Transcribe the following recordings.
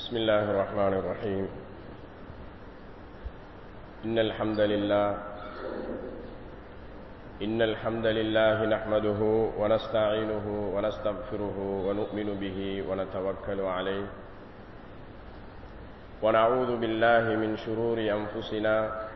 بسم الله الرحمن الرحيم إن الحمد لله إن الحمد لله نحمده ونستعينه ونستغفره ونؤمن به ونتوكل عليه ونعوذ بالله من شرور أنفسنا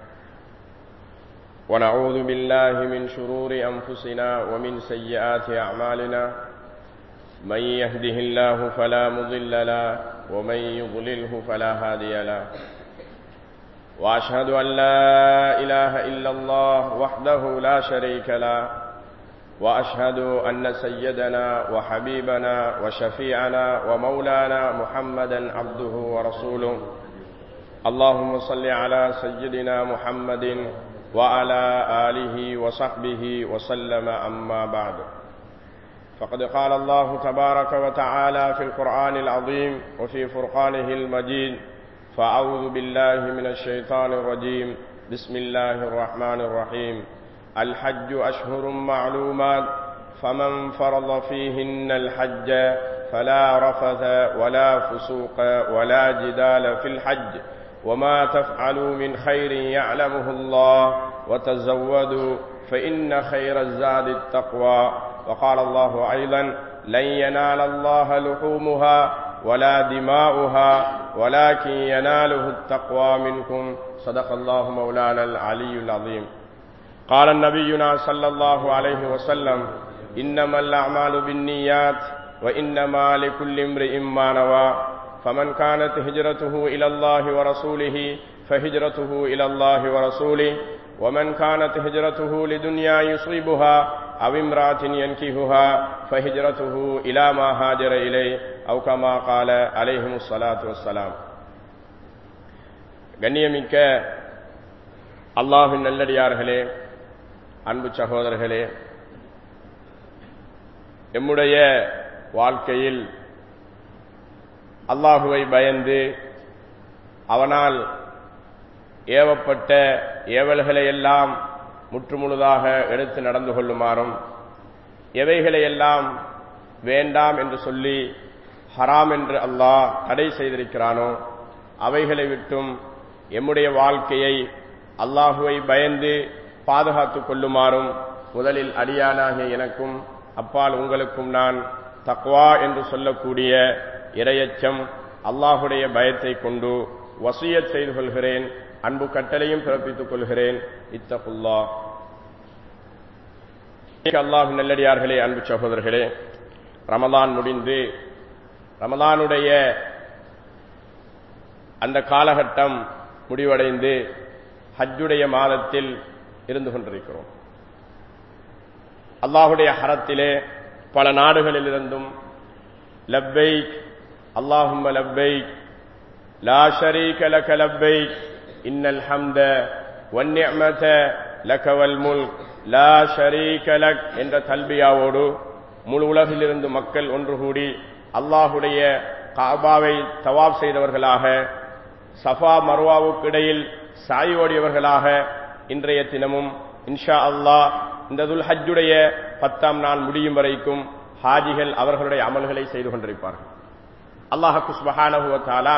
ونعوذ بالله من شرور أنفسنا ومن سيئات أعمالنا من يهده الله فلا مضل له ومن يضلله فلا هادي له واشهد ان لا اله الا الله وحده لا شريك له واشهد ان سيدنا وحبيبنا وشفيعنا ومولانا محمدا عبده ورسوله اللهم صل على سيدنا محمد وعلى اله وصحبه وسلم اما بعد فقد قال الله تبارك وتعالى في القرآن العظيم وفي فرقانه المجيد فأعوذ بالله من الشيطان الرجيم بسم الله الرحمن الرحيم الحج أشهر معلومات فمن فرض فيهن الحج فلا رفث ولا فسوق ولا جدال في الحج وما تفعلوا من خير يعلمه الله وتزودوا فإن خير الزاد التقوى وقال الله أيضا لن ينال الله لحومها ولا دماؤها ولكن يناله التقوى منكم صدق الله مولانا العلي العظيم قال النبينا صلى الله عليه وسلم إنما الأعمال بالنيات وإنما لكل امرئ ما نوى فمن كانت هجرته إلى الله ورسوله فهجرته إلى الله ورسوله ومن كانت هجرته لدنيا يصيبها أو امرأة ينكهها فهجرته إلى ما هاجر إليه أو كما قال عليهم الصلاة والسلام கண்ணியமிக்க அல்லாஹின் நல்லடியார்களே அன்பு சகோதரர்களே எம்முடைய வாழ்க்கையில் அல்லாஹுவை பயந்து அவனால் ஏவப்பட்ட ஏவல்களை எல்லாம் முற்றுமுழுதாக எடுத்து நடந்து கொள்ளுமாறும் எவைகளை எல்லாம் வேண்டாம் என்று சொல்லி ஹராம் என்று அல்லாஹ் தடை செய்திருக்கிறானோ அவைகளை விட்டும் எம்முடைய வாழ்க்கையை அல்லாஹுவை பயந்து பாதுகாத்துக் கொள்ளுமாறும் முதலில் அடியானாகிய எனக்கும் அப்பால் உங்களுக்கும் நான் தக்வா என்று சொல்லக்கூடிய இரையச்சம் அல்லாஹுடைய பயத்தை கொண்டு வசியத் செய்து கொள்கிறேன் அன்பு கட்டளையும் பிறப்பித்துக் கொள்கிறேன் இத்தகுல்லா அல்லாஹு நல்லடியார்களே அன்பு சகோதரர்களே ரமலான் முடிந்து ரமலானுடைய அந்த காலகட்டம் முடிவடைந்து ஹஜ்ஜுடைய மாதத்தில் இருந்து கொண்டிருக்கிறோம் அல்லாஹுடைய ஹரத்திலே பல நாடுகளிலிருந்தும் லப்பைக் அல்லாஹும் லப்பைக் லா ஷரீக லக லப்பைக் இன்னல் ஹம்த வன்னியமத லகவல் முல் லா ஷரீக லக் என்ற தல்பியாவோடு முழு உலகிலிருந்து மக்கள் ஒன்று கூடி அல்லாஹுடைய காபாவை தவாப் செய்தவர்களாக சஃபா மர்வாவுக்கு இடையில் சாய் ஓடியவர்களாக இன்றைய தினமும் இன்ஷா அல்லாஹ் இந்த துல் ஹஜ்ஜுடைய பத்தாம் நாள் முடியும் வரைக்கும் ஹாஜிகள் அவர்களுடைய அமல்களை செய்து கொண்டிருப்பார்கள் அல்லாஹு சுபஹானஹுவத்தாலா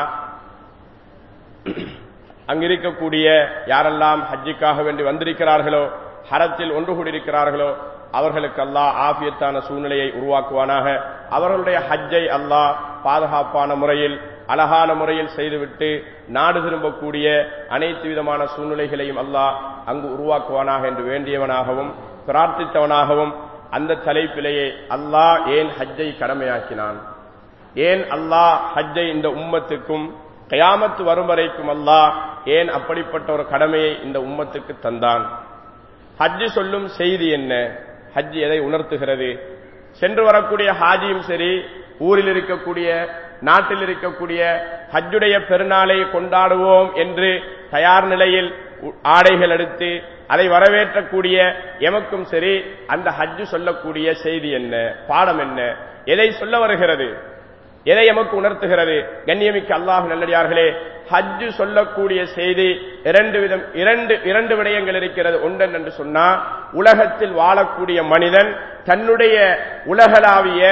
அங்கிருக்கக்கூடிய யாரெல்லாம் ஹஜ்ஜிக்காக வேண்டி வந்திருக்கிறார்களோ ஹரத்தில் ஒன்று கூடியிருக்கிறார்களோ அவர்களுக்கு அல்லாஹ் ஆபியத்தான சூழ்நிலையை உருவாக்குவானாக அவர்களுடைய ஹஜ்ஜை அல்லாஹ் பாதுகாப்பான முறையில் அழகான முறையில் செய்துவிட்டு நாடு திரும்பக்கூடிய அனைத்து விதமான சூழ்நிலைகளையும் அல்லாஹ் அங்கு உருவாக்குவானாக என்று வேண்டியவனாகவும் பிரார்த்தித்தவனாகவும் அந்த தலைப்பிலேயே அல்லாஹ் ஏன் ஹஜ்ஜை கடமையாக்கினான் ஏன் அல்லாஹ் ஹஜ்ஜை இந்த உம்மத்துக்கும் கயாமத்து வரும் வரைக்கும் அல்லாஹ் ஏன் அப்படிப்பட்ட ஒரு கடமையை இந்த உம்மத்துக்கு தந்தான் ஹஜ்ஜு சொல்லும் செய்தி என்ன ஹஜ் எதை உணர்த்துகிறது சென்று வரக்கூடிய ஹாஜியும் சரி ஊரில் இருக்கக்கூடிய நாட்டில் இருக்கக்கூடிய ஹஜ்ஜுடைய பெருநாளை கொண்டாடுவோம் என்று தயார் நிலையில் ஆடைகள் எடுத்து அதை வரவேற்றக்கூடிய எமக்கும் சரி அந்த ஹஜ்ஜு சொல்லக்கூடிய செய்தி என்ன பாடம் என்ன எதை சொல்ல வருகிறது எதை எமக்கு உணர்த்துகிறது கண்ணியமிக்க அல்லாஹ் நல்லடியார்களே ஹஜ்ஜு சொல்லக்கூடிய செய்தி இரண்டு விதம் இரண்டு இரண்டு விடயங்கள் இருக்கிறது ஒன்றன் என்று சொன்னா உலகத்தில் வாழக்கூடிய மனிதன் தன்னுடைய உலகளாவிய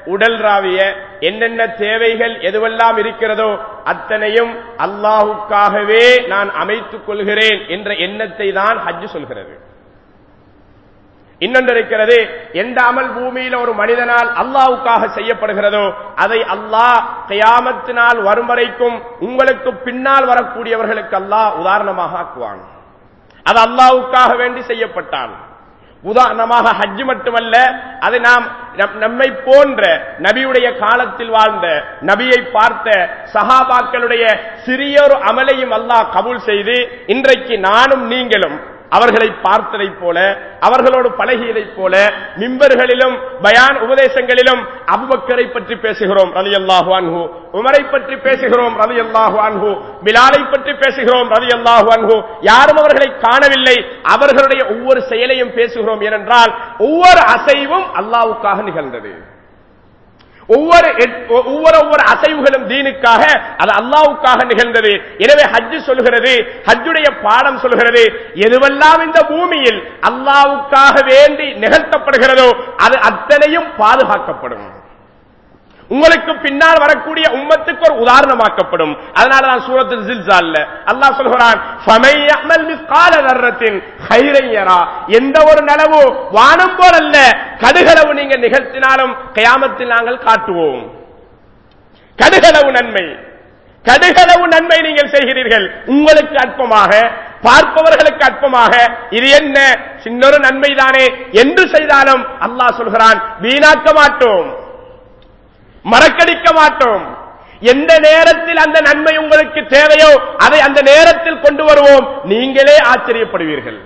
உடல் ராவிய என்னென்ன தேவைகள் எதுவெல்லாம் இருக்கிறதோ அத்தனையும் அல்லாஹுக்காகவே நான் அமைத்துக் கொள்கிறேன் என்ற எண்ணத்தை தான் ஹஜ் சொல்கிறது இன்னொன்று இருக்கிறது எந்த அமல் பூமியில ஒரு மனிதனால் அல்லாவுக்காக செய்யப்படுகிறதோ அதை அல்லாஹ் கயாமத்தினால் வரும் வரைக்கும் உங்களுக்கு பின்னால் வரக்கூடியவர்களுக்கு அல்லாஹ் உதாரணமாக ஆக்குவான் அது அல்லாவுக்காக வேண்டி செய்யப்பட்டான் உதாரணமாக ஹஜ் மட்டுமல்ல அது நாம் நம்மை போன்ற நபியுடைய காலத்தில் வாழ்ந்த நபியை பார்த்த சஹாபாக்களுடைய சிறியொரு அமலையும் அல்லாஹ் கபூல் செய்து இன்றைக்கு நானும் நீங்களும் அவர்களை பார்த்ததைப் போல அவர்களோடு பழகியதைப் போல மிம்பர்களிலும் பயான் உபதேசங்களிலும் அபுபக்கரை பற்றி பேசுகிறோம் ரலி அல்லாஹு அன்ஹு உமரை பற்றி பேசுகிறோம் ரலி அல்லாஹு அன்ஹு பிலாலை பற்றி பேசுகிறோம் ரலி அல்லாஹு அன்ஹு யாரும் அவர்களை காணவில்லை அவர்களுடைய ஒவ்வொரு செயலையும் பேசுகிறோம் ஏனென்றால் ஒவ்வொரு அசைவும் அல்லாவுக்காக நிகழ்ந்தது ஒவ்வொரு ஒவ்வொரு ஒவ்வொரு அசைவுகளும் தீனுக்காக அது அல்லாவுக்காக நிகழ்ந்தது எனவே ஹஜ்ஜு சொல்கிறது ஹஜ்ஜுடைய பாடம் சொல்கிறது எதுவெல்லாம் இந்த பூமியில் அல்லாவுக்காக வேண்டி நிகழ்த்தப்படுகிறதோ அது அத்தனையும் பாதுகாக்கப்படும் உங்களுக்கு பின்னால் வரக்கூடிய உம்மத்துக்கு ஒரு உதாரணமாக்கப்படும் அதனாலதான் சூரத்தில் ஜில்சால்ல அல்லாஹ் சொல்கிறான் ஃபமையமல் மிஸ்கால தர்ரத்தின் ஹைரையரா எந்த ஒரு நலவு வானம் போல் அல்ல கடுகளவு நீங்க நிகழ்த்தினாலும் கயாமத்தில் நாங்கள் காட்டுவோம் கடுகளவு நன்மை கடுகளவு நன்மை நீங்கள் செய்கிறீர்கள் உங்களுக்கு அற்பமாக பார்ப்பவர்களுக்கு அற்பமாக இது என்ன சின்னொரு நன்மைதானே என்று செய்தாலும் அல்லாஹ் சொல்கிறான் வீணாக்க மாட்டோம் மறக்கடிக்க மாட்டோம் எந்த நேரத்தில் அந்த நன்மை உங்களுக்கு தேவையோ அதை அந்த நேரத்தில் கொண்டு வருவோம் நீங்களே ஆச்சரியப்படுவீர்கள்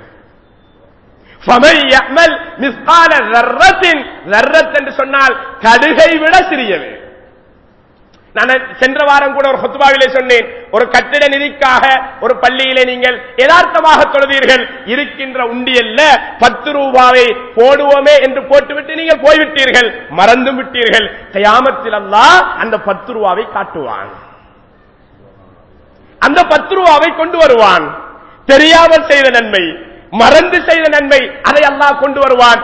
என்று சொன்னால் கடுகை விட சிறியது நான் சென்ற வாரம் கூட ஒரு ஹொத்துபாவிலே சொன்னேன் ஒரு கட்டிட நிதிக்காக ஒரு பள்ளியிலே நீங்கள் யதார்த்தமாக தொழுதீர்கள் இருக்கின்ற உண்டியல்ல பத்து ரூபாவை போடுவோமே என்று போட்டுவிட்டு நீங்கள் போய்விட்டீர்கள் மறந்து விட்டீர்கள் கயாமத்தில் அல்லா அந்த பத்து ரூபாவை காட்டுவான் அந்த பத்து ரூபாவை கொண்டு வருவான் தெரியாமல் செய்த நன்மை மறந்து செய்த நன்மை அதை அல்லாஹ் கொண்டு வருவான்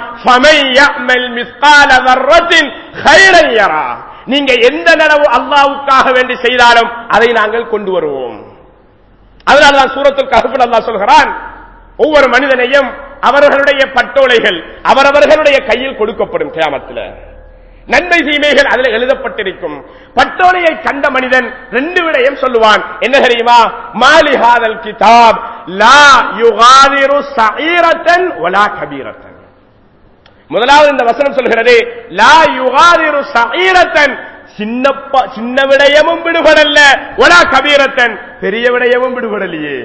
நீங்க எந்த நனவு அல்லாவுக்காக வேண்டி செய்தாலும் அதை நாங்கள் கொண்டு வருவோம் அதனால்தான் சூரத்தில் கருப்பில் அல்லா சொல்கிறான் ஒவ்வொரு மனிதனையும் அவர்களுடைய பட்டோலைகள் அவரவர்களுடைய கையில் கொடுக்கப்படும் கிராமத்தில் நன்மை தீமைகள் அதில் எழுதப்பட்டிருக்கும் பட்டோலையை கண்ட மனிதன் ரெண்டு விடயம் சொல்லுவான் என்ன தெரியுமா மாலிஹாதல் கிதாப் லா யுகாதிரு சஈரத்தன் ஒலா கபீரத்தன் முதலாவது இந்த வசனம் சொல்கிறது லா யுகாதிரு சஈரத்தன் சின்னப்பா சின்ன விடயமும் விடுபடல்ல ஒலா கபீரத்தன் பெரிய விடயமும் விடுபடலையே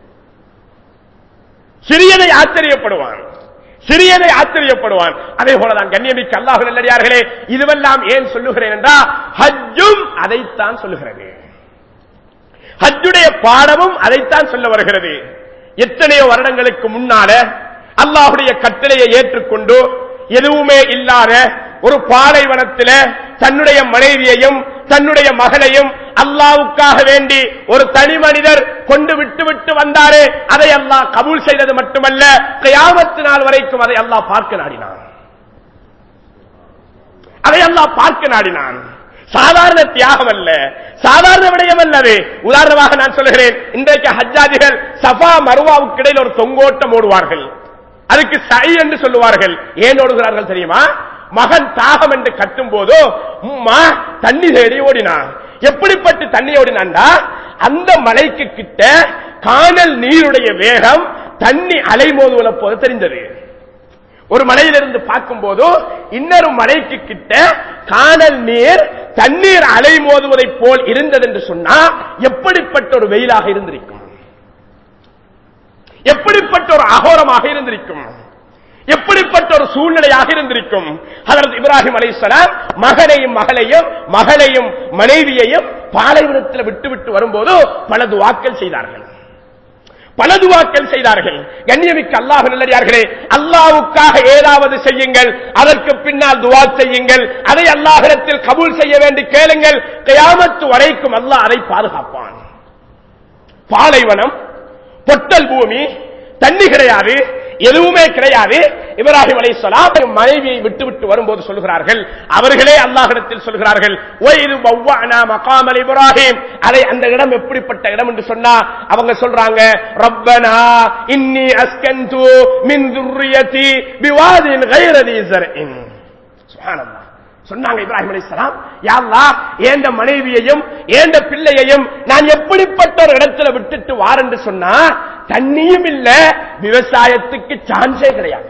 சிறியதை ஆச்சரியப்படுவான் சிறியதை ஆச்சரியப்படுவான் அதே போலதான் கண்ணியமிக்க அல்லாஹு நல்லடியார்களே இதுவெல்லாம் ஏன் சொல்லுகிறேன் என்றால் ஹஜ்ஜும் அதைத்தான் சொல்லுகிறது ஹஜ்ஜுடைய பாடமும் அதைத்தான் சொல்ல வருகிறது எத்தனையோ வருடங்களுக்கு முன்னால அல்லாஹுடைய கட்டளையை ஏற்றுக்கொண்டு எதுவுமே இல்லாத ஒரு பாலைவனத்தில் தன்னுடைய மனைவியையும் தன்னுடைய மகளையும் அல்லாவுக்காக வேண்டி ஒரு தனி மனிதர் கொண்டு விட்டு விட்டு வந்தாரே அதை அல்லாஹ் கபூல் செய்தது மட்டுமல்ல கயாமத்து நாள் வரைக்கும் அதை அல்லாஹ் பார்க்க நாடினான் அதை அல்லாஹ் பார்க்க நாடினான் சாதாரண தியாகம் அல்ல சாதாரண விடயம் அல்லது உதாரணமாக நான் சொல்கிறேன் இன்றைக்கு ஹஜ்ஜாஜிகள் சஃபா மருவாவுக்கு இடையில் ஒரு தொங்கோட்டம் ஓடுவார்கள் அதுக்கு சை என்று சொல்லுவார்கள் ஏன் ஓடுகிறார்கள் தெரியுமா மகன் தாகம் என்று கட்டும் போதோ உம்மா தண்ணி தேடி ஓடினான் எப்படிப்பட்டு தண்ணி ஓடினான்டா அந்த மலைக்கு கிட்ட காணல் நீருடைய வேகம் தண்ணி அலை மோதுவல போது தெரிந்தது ஒரு மலையிலிருந்து பார்க்கும் போது இன்னொரு மலைக்கு கிட்ட காணல் நீர் தண்ணீர் அலை மோதுவதை போல் இருந்தது என்று சொன்னா எப்படிப்பட்ட ஒரு வெயிலாக இருந்திருக்கும் எப்படிப்பட்ட ஒரு அகோரமாக இருந்திருக்கும் எப்படிப்பட்ட ஒரு சூழ்நிலையாக இருந்திருக்கும் அதற்கு இப்ராஹிம் அலைசலாம் மகனையும் மகளையும் மகளையும் மனைவியையும் பாலைவனத்தில் விட்டு விட்டு வரும்போது பல துவாக்கள் செய்தார்கள் பல துவாக்கள் செய்தார்கள் கண்ணியமிக்க அல்லாஹ் நல்லடியார்களே அல்லாவுக்காக ஏதாவது செய்யுங்கள் அதற்கு பின்னால் துவா செய்யுங்கள் அதை அல்லாஹிடத்தில் கபூல் செய்ய வேண்டி கேளுங்கள் கயாமத்து வரைக்கும் அல்லாஹ் அதை பாதுகாப்பான் பாலைவனம் பொட்டல் பூமி தண்ணி கிடையாது எதுவுமே கிடையாது இப்ராஹிம் அலைஹிஸ்ஸலாம் மனைவியை விட்டு விட்டு வரும்போது சொல்கிறார்கள் அவர்களே அல்லாஹ்விடத்தில் சொல்கிறார்கள் ஒய்து பவ்வானா மகாமல் இப்ராஹிம் அதை அந்த இடம் எப்படிப்பட்ட இடம் என்று சொன்னா அவங்க சொல்றாங்க ரப்பனா இன்னி அஸ்கந்து மின் துர்ரியதி பிவாதின் கைரதி ஜர்இன் சுப்ஹானல்லாஹ் சொன்னாங்க இப்ராஹிம் அலைஹிஸ்ஸலாம் யா அல்லாஹ் ஏண்ட மனைவியையும் ஏண்ட பிள்ளையையும் நான் எப்படிப்பட்ட ஒரு இடத்துல விட்டுட்டு வாரேன்னு சொன்னா தண்ணியும் இல்ல விவசாயத்துக்கு சான்ஸே கிடையாது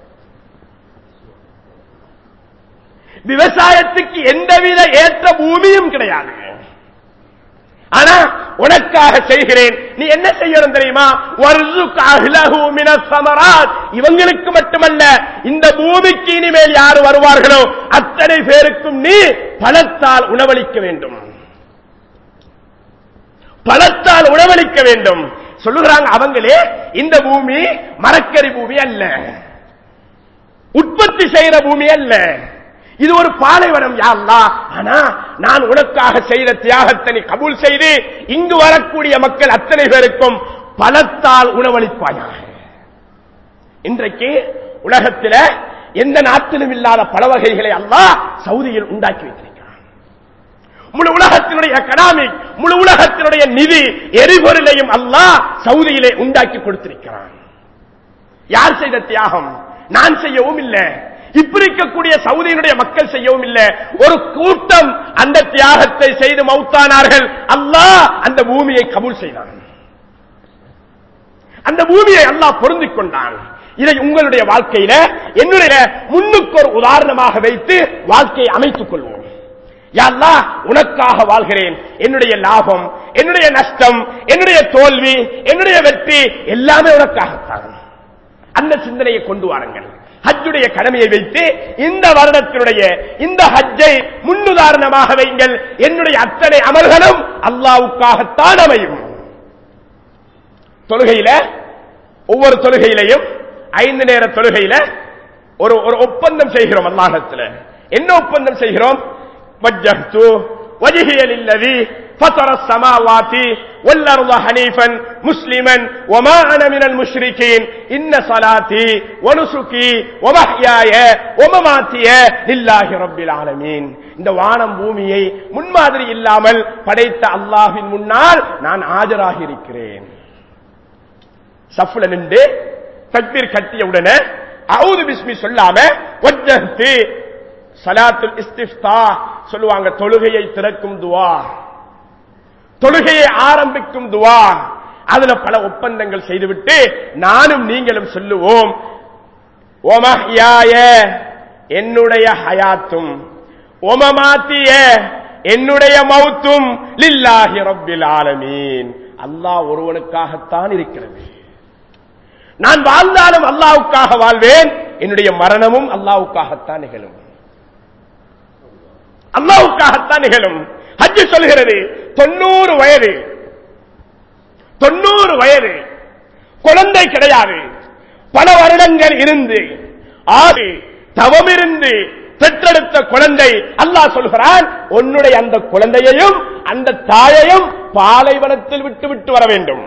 விவசாயத்துக்கு எந்தவித ஏற்ற பூமியும் கிடையாது ஆனா உனக்காக செய்கிறேன் நீ என்ன செய்யணும் தெரியுமா வர்சுக் அஹ்லஹு மினஸ் ஸமராத். இவங்களுக்கு மட்டுமல்ல இந்த பூமிக்கு இனிமேல் யார் வருவார்களோ அத்தனை பேருக்கும் நீ பழத்தால் உணவளிக்க வேண்டும் பழத்தால் உணவளிக்க வேண்டும் சொல்லுகிறாங்க அவங்களே இந்த பூமி மரக்கறி பூமி அல்ல உற்பத்தி செய்யற பூமி அல்ல இது ஒரு பாலைவனம் யா அல்லாஹ் ஆனா நான் உனக்காக செய்த தியாகத்தை நீ கபூல் செய்து இங்கு வரக்கூடிய மக்கள் அத்தனை பேருக்கும் பலத்தால் உணவளிப்பாயாக இன்றைக்கு உலகத்தில எந்த நாட்டிலும் இல்லாத பல வகைகளை அல்லாஹ் சவுதியில் உண்டாக்கி வைத்திருக்கிறான் முழு உலகத்தினுடைய எக்கனாமிக் முழு உலகத்தினுடைய நிதி எரிபொருளையும் அல்லாஹ் சவுதியிலே உண்டாக்கி கொடுத்திருக்கிறான் யார் செய்த தியாகம் நான் செய்யவும் இல்லை இப்ப இருக்கக்கூடிய சவுதியினுடைய மக்கள் செய்யவும் இல்லை ஒரு கூட்டம் அந்த தியாகத்தை செய்து மௌத்தானார்கள் அல்லாஹ் அந்த பூமியை கபூல் செய்தான் அந்த பூமியை அல்லாஹ் பொருந்திக் கொண்டான் இதை உங்களுடைய வாழ்க்கையில என்னுடைய முன்னுக்கு ஒரு உதாரணமாக வைத்து வாழ்க்கையை அமைத்துக் கொள்வோம் யா அல்லாஹ் உனக்காக வாழ்கிறேன் என்னுடைய லாபம் என்னுடைய நஷ்டம் என்னுடைய தோல்வி என்னுடைய வெற்றி எல்லாமே உனக்காகத்தான் அந்த சிந்தனையை கொண்டு வாருங்கள் ஹஜ்ஜுடைய கடமையை வைத்து இந்த வருடத்தினுடைய இந்த ஹஜ்ஜை முன்னுதாரணமாக வைங்கள் என்னுடைய அத்தனை அமல்களும் அல்லாவுக்காகத்தான் அமையும் தொழுகையில ஒவ்வொரு தொழுகையிலையும் ஐந்து நேர தொழுகையில ஒரு ஒரு ஒப்பந்தம் செய்கிறோம் அல்லாஹத்துல என்ன ஒப்பந்தம் செய்கிறோம் வஜ்ஜஹ்து وجهي للذي فطر السماوات والأرض حنيفا مسلما وما أنا من المشركين إن صلاتي ونسكي ومحياي ومماتي لله رب العالمين இந்த வானம் பூமியை முன்மாதிரி இல்லாமல் படைத்த அல்லாஹ்வின் முன்னால் நான் ஆஜராகி இருக்கிறேன் சஃப்ல நின்று தக்பீர் கட்டிய உடனே அவுது பிஸ்மி சொல்லாம வஜ்ஜஹ்து சலாத்துல் இஸ்திஃப்தா சொல்லுவாங்க தொழுகையை திறக்கும் துவா தொழுகையை ஆரம்பிக்கும் துவா அதுல பல ஒப்பந்தங்கள் செய்துவிட்டு நானும் நீங்களும் சொல்லுவோம் ஓமஹ்யாய என்னுடைய ஹயாத்தும் ஒமமாத்திய என்னுடைய மௌத்தும் லில்லாஹி ரப்பில் ஆலமீன் அல்லாஹ் ஒருவனுக்காகத்தான் இருக்கிறது நான் வாழ்ந்தாலும் அல்லாவுக்காக வாழ்வேன் என்னுடைய மரணமும் அல்லாவுக்காகத்தான் நிகழும் அல்லாவுக்காகத்தான் நிகழும் ஹஜ்ஜு சொல்கிறது தொண்ணூறு வயது தொண்ணூறு வயது குழந்தை கிடையாது பல வருடங்கள் இருந்து ஆறு தவமிருந்து பெற்றெடுத்த குழந்தை அல்லாஹ் சொல்கிறான் உன்னுடைய அந்த குழந்தையையும் அந்த தாயையும் பாலைவனத்தில் விட்டு விட்டு வர வேண்டும்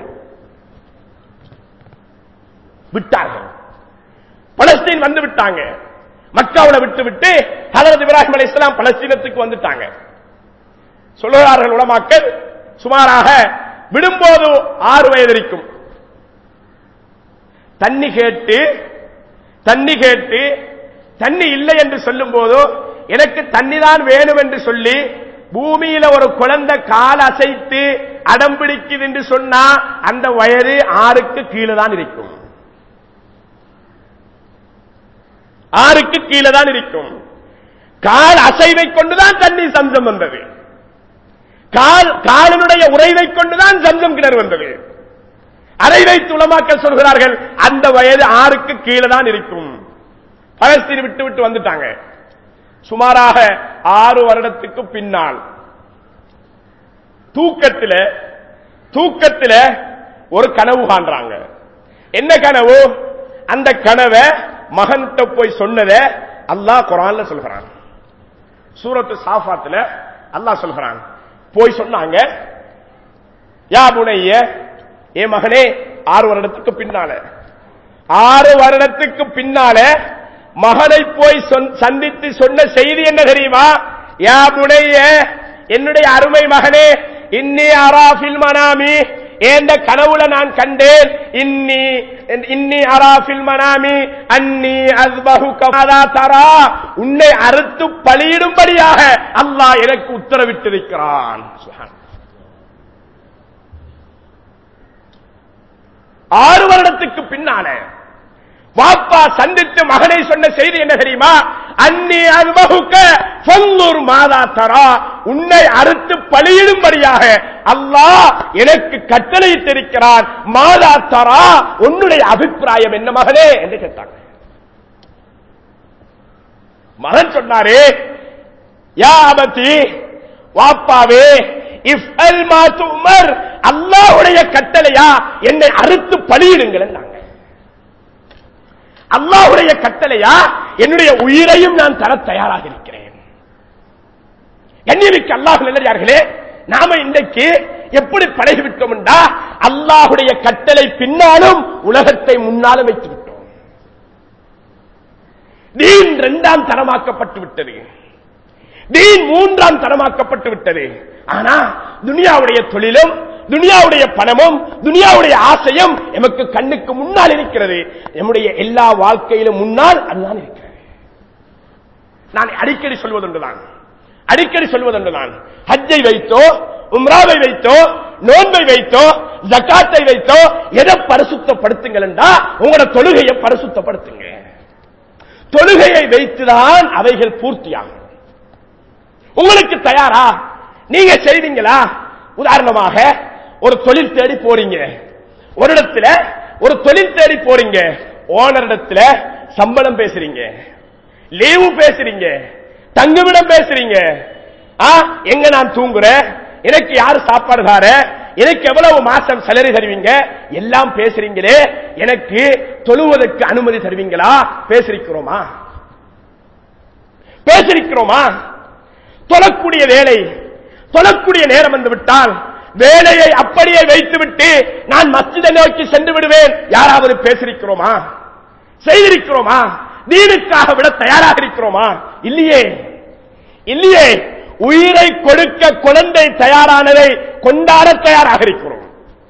விட்டார்கள் பலஸ்தீன் வந்து விட்டாங்க மக்காவுல விட்டு விட்டு ஹலரத் இப்ராஹிம் அலி இஸ்லாம் பலஸ்தீனத்துக்கு வந்துட்டாங்க சொல்லுகிறார்கள் உலமாக்கள் சுமாராக விடும்போது ஆறு வயது இருக்கும் தண்ணி கேட்டு தண்ணி கேட்டு தண்ணி இல்லை என்று சொல்லும் போது எனக்கு தண்ணி தான் வேணும் என்று சொல்லி பூமியில ஒரு குழந்தை கால் அசைத்து அடம் பிடிக்குது என்று சொன்னா அந்த வயது ஆறுக்கு கீழே தான் இருக்கும் ஆறுக்கு கீழே தான் இருக்கும் கால் அசைவை கொண்டுதான் தண்ணி சம்சம் வந்தது கால் காலனுடைய உறைவை கொண்டுதான் சம்சம் கிணறு வந்தது அதை வைத்து உலமாக்கள் சொல்கிறார்கள் அந்த வயது ஆறுக்கு கீழே தான் இருக்கும் பலஸ்தீன் விட்டு விட்டு வந்துட்டாங்க சுமாராக ஆறு வருடத்துக்கு பின்னால் தூக்கத்தில் தூக்கத்தில் ஒரு கனவு காண்றாங்க என்ன கனவு அந்த கனவை மகன்கிட்ட போய் சொன்னத அல்லாஹ் குரான்ல சொல்கிறான் சூரத்து சாஃபாத்துல அல்லாஹ் சொல்கிறான் போய் சொன்னாங்க யா புனைய ஏ மகனே ஆறு வருடத்துக்கு பின்னால ஆறு வருடத்துக்கு பின்னால மகனை போய் சொன்- சந்தித்து சொன்ன செய்தி என்ன தெரியுமா யா புனைய என்னுடைய அருமை மகனே இன்னி அராஃபில் மனாமி ஏந்த கனவுல நான் கண்டேன் இன்னி இன்னி அராஃபில் மனாமி அன்னி அஸ்பஹு கமாதா தரா உன்னை அறுத்து பலியிடும்படியாக அல்லாஹ் எனக்கு உத்தரவிட்டிருக்கிறான் சுப்ஹான். ஆறு வருடத்துக்கு பின்னால வாப்பா சந்தித்து மகனை சொன்ன செய்தி என்ன தெரியுமா அன்னி அல்வகுக்க சொல்லூர் மாதா தரா உன்னை அறுத்து பலியிடும்படியாக அல்லாஹ் எனக்கு கட்டளையிட்டிருக்கிறான் மாதா தரா உன்னுடைய அபிப்பிராயம் என்ன மகனே என்று கேட்டாங்க மகன் சொன்னாரே யா அபதி வாப்பாவே இஃப் அல் மா துமர் அல்லாஹ்வுடைய கட்டளையா என்னை அறுத்து பலியிடுங்கள் என்றாங்க அல்லாஹ்வுடைய கட்டளையா என்னுடைய உயிரையும் நான் தர தயாராக இருக்கிறேன் கண்ணியமிக்க அல்லாஹ் நல்லதார்களே நாம இன்றைக்கு எப்படி பழகிவிட்டோம் என்றா அல்லாஹுடைய கட்டளை பின்னாலும் உலகத்தை முன்னாலும் வைத்து விட்டோம் தீன் இரண்டாம் தரமாக்கப்பட்டு விட்டது தீன் மூன்றாம் தரமாக்கப்பட்டு விட்டது ஆனா துனியாவுடைய தொழிலும் துனியாவுடைய பணமும் துனியாவுடைய ஆசையும் எமக்கு கண்ணுக்கு முன்னால் இருக்கிறது நம்முடைய எல்லா முன்னால் முன்னால் அதுதான் இருக்கிறது நான் அடிக்கடி சொல்வதுண்டுதான் அடிக்கடி சொல்வதுண்டுதான் ஹஜ்ஜை வைத்தோ உம்ராவை வைத்தோ நோன்பை வைத்தோ ஜக்காத்தை வைத்தோ எதை பரிசுத்தப்படுத்துங்கள் என்றா உங்களோட தொழுகையை பரிசுத்தப்படுத்துங்க தொழுகையை வைத்துதான் அவைகள் பூர்த்தியாகும் உங்களுக்கு தயாரா நீங்க செய்வீங்களா உதாரணமாக ஒரு தொழில் தேடி போறீங்க ஒரு இடத்துல ஒரு தொழில் தேடி போறீங்க ஓனர் இடத்துல சம்பளம் பேசுறீங்க லீவு பேசுறீங்க தங்குமிடம் பேசுறீங்க ஆ, எங்க நான் தூங்குறேன் எனக்கு யாரு சாப்பாடு தார எனக்கு எவ்வளவு மாசம் செலரி தருவீங்க எல்லாம் பேசுறீங்களே எனக்கு தொழுவதற்கு அனுமதி தருவீங்களா பேசிருக்கிறோமா பேசிருக்கிறோமா தொழக்கூடிய வேலை தொழக்கூடிய நேரம் வந்து விட்டால் வேலையை அப்படியே வைத்துவிட்டு நான் மஸ்ஜிதை நோக்கி சென்று விடுவேன் யாராவது பேசிருக்கிறோமா செய்திருக்கிறோமா தீனுக்காக விட தயாராக இருக்கிறோமா இல்லையே இல்லையே உயிரை கொடுக்க குழந்தை தயாரானதை கொண்டாட தயாராக இருக்கிறோம்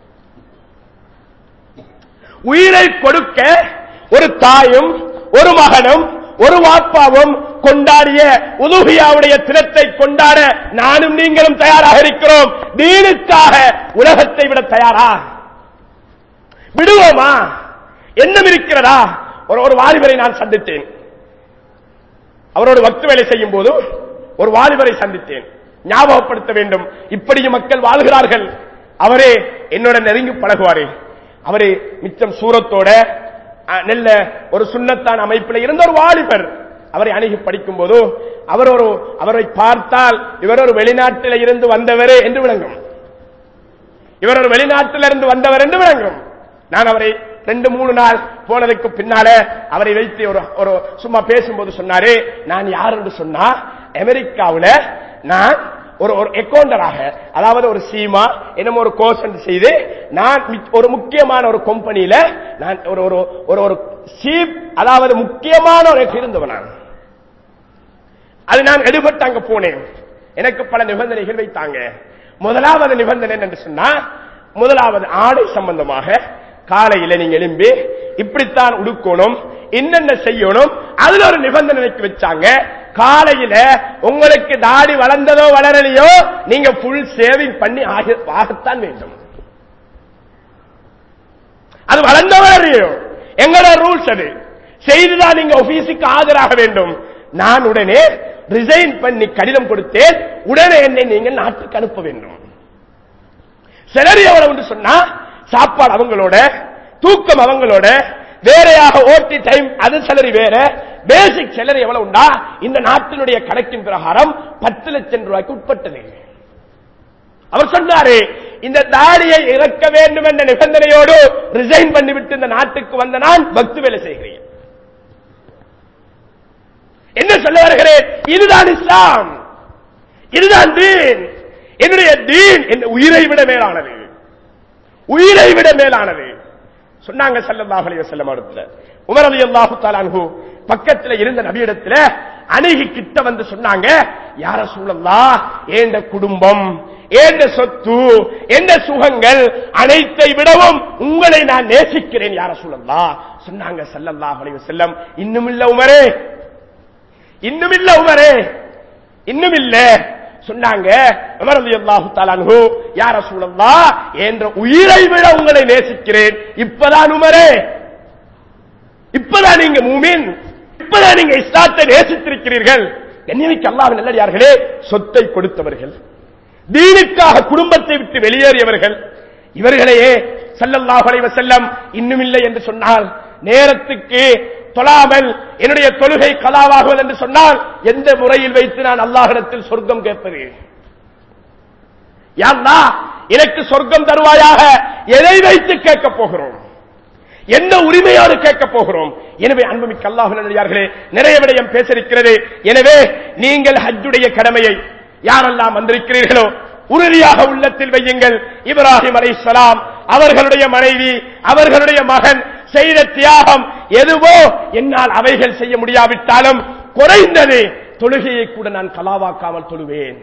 உயிரை கொடுக்க ஒரு தாயும் ஒரு மகனும் ஒரு வாப்பாவும் கொண்டாடிய உதுகியாவுடைய தினத்தை கொண்டாட நானும் நீங்களும் தயாராக இருக்கிறோம் தீனுக்காக உலகத்தை விட தயாரா விடுவோமா எண்ணம் இருக்கிறதா ஒரு ஒரு வாலிபரை நான் சந்தித்தேன் அவரோடு வக்து வேலை செய்யும் போது ஒரு வாலிபரை சந்தித்தேன் ஞாபகப்படுத்த வேண்டும் இப்படியும் மக்கள் வாழ்கிறார்கள் அவரே என்னோட நெருங்கி பழகுவாரே அவரே மிச்சம் சூரத்தோட அஹ், நல்ல ஒரு சுண்ணத்தான் அமைப்பில் இருந்த ஒரு வாலிபர் அவரை அணுகி படிக்கும் போது அவர் ஒரு அவரை பார்த்தால் இவர் ஒரு வெளிநாட்டில் இருந்து வந்தவரே என்று விளங்கும் இவர் ஒரு வெளிநாட்டில் இருந்து வந்தவர் என்று விளங்கும் நான் அவரை ரெண்டு மூணு நாள் போனதுக்கு பின்னால அவரை வைத்து ஒரு ஒரு சும்மா பேசும்போது சொன்னாரு நான் யார் என்று சொன்னா அமெரிக்காவுல நான் ஒரு ஒரு அக்கௌண்டராக அதாவது ஒரு சீமா என்னமோ ஒரு கோர்ஸ் செய்து நான் மி- ஒரு முக்கியமான ஒரு கம்பெனியில நான் ஒரு ஒரு ஒரு ஒரு சீப் அதாவது முக்கியமான ஒரு இருந்தவன் நான் அது நான் எடுபட்டு அங்க போனேன் எனக்கு பல நிபந்தனைகள் வைத்தாங்க முதலாவது நிபந்தனை என்று சொன்னா முதலாவது ஆடை சம்பந்தமாக காலையில நீங்க எழும்பி இப்படித்தான் உடுக்கணும் என்னென்ன செய்யணும் அதுல ஒரு நிபந்தனை எனக்கு வச்சாங்க காலையில உங்களுக்கு தாடி வளர்ந்ததோ வளரலையோ நீங்க ஃபுல் சேவிங் பண்ணி ஆகி- ஆகத்தான் வேண்டும் அது வளர்ந்த வளரையோ எங்களோட ரூல்ஸ் அது செய்துதான் நீங்க ஆபீஸுக்கு ஆஜராக வேண்டும் நான் உடனே ரிசைன் பண்ணி கடிதம் கொடுத்தேன் உடனே என்னை நீங்கள் நாட்டுக்கு அனுப்ப வேண்டும் சிலர் எவ்வளவு சொன்னா சாப்பாடு அவங்களோட தூக்கம் அவங்களோட வேறையாக ஓட்டி டைம் அது செலரி வேற பேசிக் செலரி எவ்வளவு உண்டா இந்த நாட்டினுடைய கணக்கின் பிரகாரம் பத்து லட்சம் ரூபாய்க்கு உட்பட்டது அவர் சொன்னாரு இந்த தாடியை இறக்க வேண்டும் என்ற நிபந்தனையோடு ரிசைன் பண்ணிவிட்டு இந்த நாட்டுக்கு வந்த நான் பக்து வேலை செய்கிறேன் என்ன சொல்ல வருகிறேன் இதுதான் இஸ்லாம் இதுதான் தீன் என்னுடைய தீன் என் உயிரை விட மேலானது உயிரை விட மேலானது சொன்னாங்க ஸல்லல்லாஹு அலைஹி வஸல்லம் இடத்துல உமர் ரலியல்லாஹு தஆலா அன்ஹு பக்கத்துல இருந்த நபியிடத்துல அணுகி கிட்ட வந்து சொன்னாங்க யார சூழல்லா ஏண்ட குடும்பம் ஏண்ட சொத்து எந்த சுகங்கள் அனைத்தை விடவும் உங்களை நான் நேசிக்கிறேன் யார சூழல்லா சொன்னாங்க ஸல்லல்லாஹு அலைஹி வஸல்லம் இன்னும் இல்ல உமரே இன்னும் இல்ல உமரே இன்னும் இல்ல சொன்னாங்க உமர் ரலியல்லாஹு தஆலா அன்ஹு யா ரசூலல்லாஹ் என்ற உயிரை விட உங்களை நேசிக்கிறேன் இப்பதான் உமரே இப்பதான் நீங்க மூமின் இப்பதான் நீங்க இஸ்லாத்தை நேசித்திருக்கிறீர்கள் கண்ணியமிக்க அல்லாஹ் நல்லடியார்களே சொத்தை கொடுத்தவர்கள் தீனுக்காக குடும்பத்தை விட்டு வெளியேறியவர்கள் இவர்களையே ஸல்லல்லாஹு அலைஹி வஸல்லம் இன்னும் இல்லை என்று சொன்னால் நேரத்துக்கு தொழாமல் என்னுடைய தொழுகை கலாவாகுவது என்று சொன்னால் எந்த முறையில் வைத்து நான் அல்லாஹிடத்தில் சொர்க்கம் கேட்பது யாருன்னா எனக்கு சொர்க்கம் தருவாயாக எதை வைத்து கேட்க போகிறோம் எந்த உரிமையோடு கேட்க போகிறோம் எனவே அன்புமிக்க அல்லாஹ் நல்லடியார்களே நிறைய விடயம் பேசிருக்கிறது எனவே நீங்கள் ஹஜ்ஜுடைய கடமையை யாரெல்லாம் வந்திருக்கிறீர்களோ உறுதியாக உள்ளத்தில் வையுங்கள் இப்ராஹிம் அலைஹிஸ்ஸலாம் அவர்களுடைய மனைவி அவர்களுடைய மகன் செய்த தியாகம் எதுவோ என்னால் அவைகள் செய்ய முடியாவிட்டாலும் குறைந்தது தொழுகையை கூட நான் கலாவாக்காமல் தொழுவேன்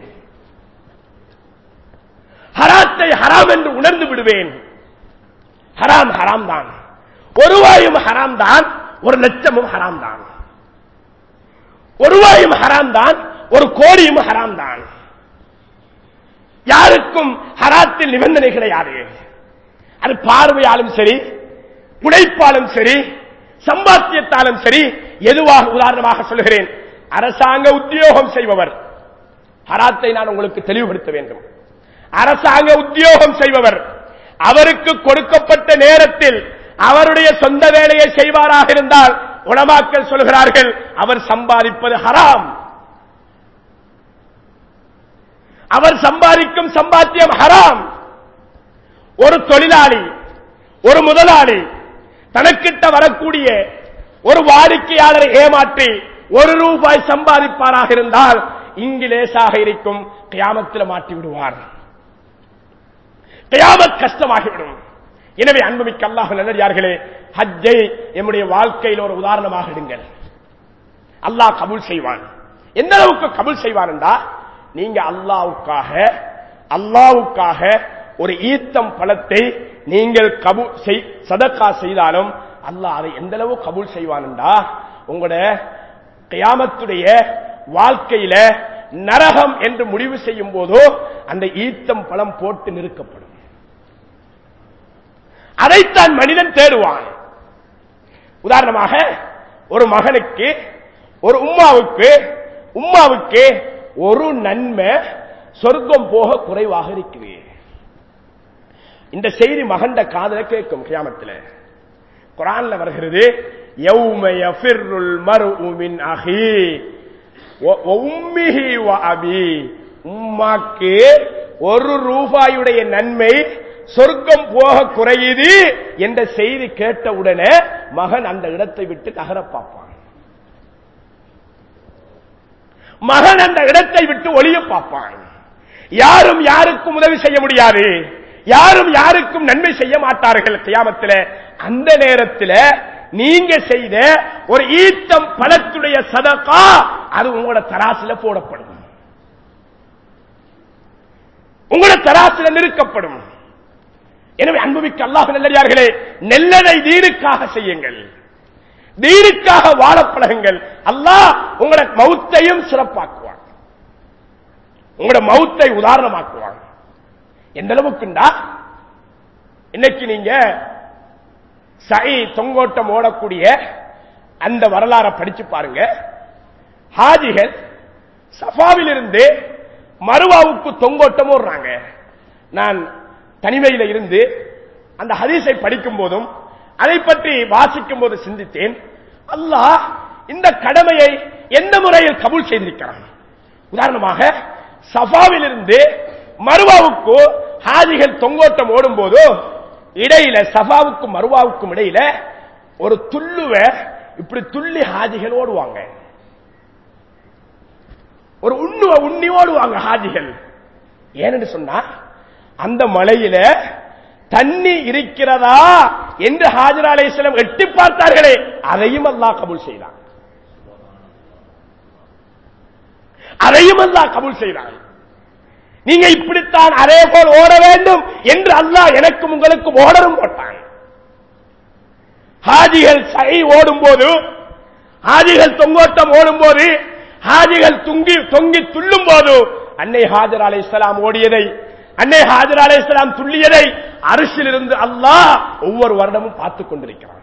ஹராத்தை ஹராம் என்று உணர்ந்து விடுவேன் ஹராம் ஹராம் தான் ஒரு ரூபாயும் ஹராம் தான் ஒரு லட்சமும் ஹராம் தான் ஒரு ரூபாயும் ஹராம் தான் ஒரு கோடியும் ஹராம் தான் யாருக்கும் ஹராத்தில் நிபந்தனை கிடையாது அது பார்வையாலும் சரி உழைப்பாலும் சரி சம்பாத்தியத்தாலும் சரி எதுவாக உதாரணமாக சொல்கிறேன் அரசாங்க உத்தியோகம் செய்பவர் ஹராத்தை நான் உங்களுக்கு தெளிவுபடுத்த வேண்டும் அரசாங்க உத்தியோகம் செய்பவர் அவருக்கு கொடுக்கப்பட்ட நேரத்தில் அவருடைய சொந்த வேலையை செய்வாராக இருந்தால் உலமாக்கள் சொல்கிறார்கள் அவர் சம்பாதிப்பது ஹராம் அவர் சம்பாதிக்கும் சம்பாத்தியம் ஹராம் ஒரு தொழிலாளி ஒரு முதலாளி தனக்கிட்ட வரக்கூடிய ஒரு வாடிக்கையாளரை ஏமாற்றி ஒரு ரூபாய் சம்பாதிப்பாராக இருந்தால் இங்கு லேசாக இருக்கும் கியாமத்தில் மாட்டி விடுவார் கியாமத் கஷ்டமாகிவிடும் எனவே அன்புமிக்க அல்லாஹ் நல்லடியார்களே ஹஜ்ஜை நம்முடைய வாழ்க்கையில் ஒரு உதாரணமாக இடுங்கள் அல்லாஹ் கபூல் செய்வான் எந்த அளவுக்கு கபூல் செய்வான் என்றா நீங்க அல்லாவுக்காக அல்லாவுக்காக ஒரு ஈத்தம் பழத்தை நீங்கள் கபு சதக்கா செய்தாலும் அல்லாஹ் அதை எந்த அளவு கபூல் செய்வான்டா உங்களோட கியாமத்துடைய வாழ்க்கையில நரகம் என்று முடிவு செய்யும் போதோ அந்த ஈத்தம் பழம் போட்டு நிறுக்கப்படும் அதைத்தான் மனிதன் தேடுவான் உதாரணமாக ஒரு மகனுக்கு ஒரு உம்மாவுக்கு உம்மாவுக்கு ஒரு நன்மை சொர்க்கம் போக குறைவாக இருக்குது இந்த செய்தி மகண்ட காதல கேட்கும் கியாமத்தில் குரான்ல வருகிறது யௌம யஃபிர்ருல் மர்உ மின் அஹி வ உம்மிஹி வ அபி உம்மாக்கு ஒரு ரூபாயுடைய நன்மை சொர்க்கம் போக குறையுது என்ற செய்தி கேட்ட உடனே மகன் அந்த இடத்தை விட்டு நகர பார்ப்பான் மகன் அந்த இடத்தை விட்டு ஒளிய பார்ப்பான் யாரும் யாருக்கும் உதவி செய்ய முடியாது யாரும் யாருக்கும் நன்மை செய்ய மாட்டார்கள் கியாமத்தில் அந்த நேரத்தில் நீங்க செய்த ஒரு ஈத்தம் பழத்துடைய சதக்கா அது உங்களோட தராசில போடப்படும் உங்களோட தராசில நிறுக்கப்படும் எனவே அன்புமிக்க அல்லாஹ் நல்லடியார்களே நெல்லதை தீனுக்காக செய்யுங்கள் தீனுக்காக வாழ பழகுங்கள் அல்லாஹ் உங்களோட மௌத்தையும் சிறப்பாக்குவான் உங்களோட மௌத்தை உதாரணமாக்குவான் எந்த அளவுக்குண்டா இன்னைக்கு நீங்க சை தொங்கோட்டம் ஓடக்கூடிய அந்த வரலாறை படிச்சு பாருங்க ஹாஜிகள் சஃபாவிலிருந்து மருவாவுக்கு தொங்கோட்டம் ஓடுறாங்க நான் தனிமையில இருந்து அந்த ஹதீஸை படிக்கும் போதும் அதை பற்றி வாசிக்கும் போது சிந்தித்தேன் அல்லாஹ் இந்த கடமையை எந்த முறையில் கபூல் செய்திருக்கிறான் உதாரணமாக சஃபாவிலிருந்து மருவாவுக்கு ஹாஜிகள் தொங்கோட்டம் ஓடும் போது இடையில சஃபாவுக்கும் மருவாவுக்கும் இடையில ஒரு துள்ளுவ இப்படி துள்ளி ஹாஜிகள் ஓடுவாங்க ஒரு உண்ணுவ உண்ணி ஓடுவாங்க ஹாஜிகள் ஏன்னு சொன்னா அந்த மலையில தண்ணி இருக்கிறதா என்று ஹாஜர் அலைஹிஸ்ஸலாம் எட்டி பார்த்தார்களே அதையும் அல்லாஹ் கபூல் செய்தான் அதையும் அல்லாஹ் கபூல் செய்தான் நீங்க இப்படித்தான் அதே போல் ஓட வேண்டும் என்று அல்லாஹ் எனக்கும் உங்களுக்கும் ஓடரும் போட்டான் ஹாஜிகள் சை ஓடும் போது ஹாஜிகள் தொங்கோட்டம் ஓடும் போது ஹாஜிகள் துங்கி தொங்கி துள்ளும் போது அன்னை ஹாஜர் அலை இஸ்லாம் ஓடியதை அன்னை ஹாஜர் அலை இஸ்லாம் துள்ளியதை அரிசில் இருந்து அல்லாஹ் ஒவ்வொரு வருடமும் பார்த்துக் கொண்டிருக்கிறான்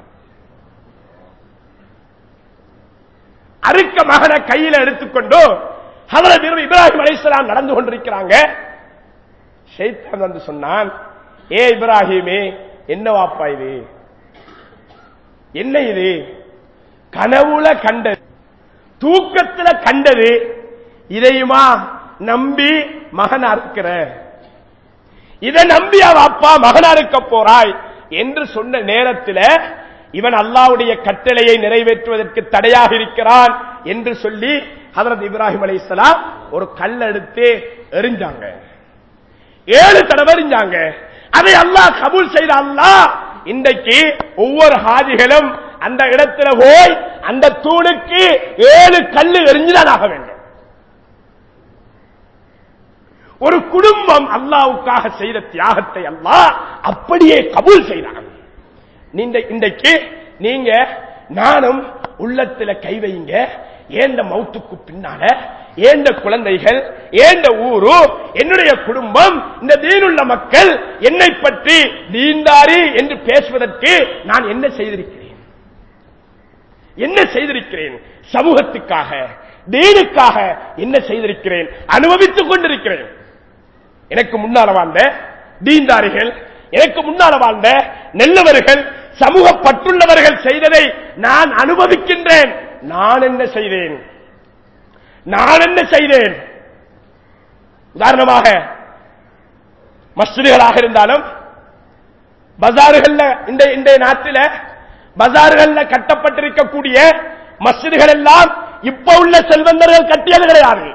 அறுக்க மகனை கையில எடுத்துக்கொண்டு ஹதரத் இப்ராஹிம் அலைஹிஸ்ஸலாம் நடந்து கொண்டிருக்கிறாங்க ஷைத்தான் வந்து சொன்னான் ஏ இப்ராஹிமே என்ன வாப்பா இது என்ன இது கனவுல கண்டது தூக்கத்துல கண்டது இதையுமா நம்பி மகன் அறுக்கிற இதை நம்பி அவ அப்பா மகன் அறுக்க போறாய் என்று சொன்ன நேரத்தில் இவன் அல்லாவுடைய கட்டளையை நிறைவேற்றுவதற்கு தடையாக இருக்கிறான் என்று சொல்லி ஹதரத் இப்ராஹிம் அலைஹிஸ்ஸலாம் ஒரு கல் எடுத்து எறிஞ்சாங்க ஏழு தடவை எறிஞ்சாங்க அதை அல்லாஹ் கபூல் செய்த அல்லாஹ் இன்றைக்கு ஒவ்வொரு ஹாஜிகளும் அந்த இடத்துல போய் அந்த தூணுக்கு ஏழு கல்லு எரிஞ்சுதான் ஆக வேண்டும் ஒரு குடும்பம் அல்லாவுக்காக செய்த தியாகத்தை அல்லாஹ் அப்படியே கபூல் செய்தான் நீங்க இன்றைக்கு நீங்க நானும் உள்ளத்துல கை வைங்க ஏந்த மௌத்துக்கு பின்னால ஏந்த குழந்தைகள் ஏந்த ஊரு என்னுடைய குடும்பம் இந்த தீனுள்ள மக்கள் என்னை பற்றி தீண்டாரி என்று பேசுவதற்கு நான் என்ன செய்திருக்கிறேன் என்ன செய்திருக்கிறேன் சமூகத்துக்காக தீனுக்காக என்ன செய்திருக்கிறேன் அனுபவித்துக் கொண்டிருக்கிறேன் எனக்கு முன்னால வாழ்ந்த தீண்டாரிகள் எனக்கு முன்னால வாழ்ந்த நல்லவர்கள் சமூக பற்றுள்ளவர்கள் செய்ததை நான் அனுபவிக்கின்றேன் நான் என்ன செய்தேன் நான் என்ன செய்தேன் உதாரணமாக மஸ்ஜிதுகளாக இருந்தாலும் பஜாறுகள்ல இந்த இன்றைய நாட்டில் பஜாறுகள்ல கட்டப்பட்டிருக்கக்கூடிய மஸ்ஜிதுகள் எல்லாம் இப்ப உள்ள செல்வந்தர்கள் கட்டியது கிடையாது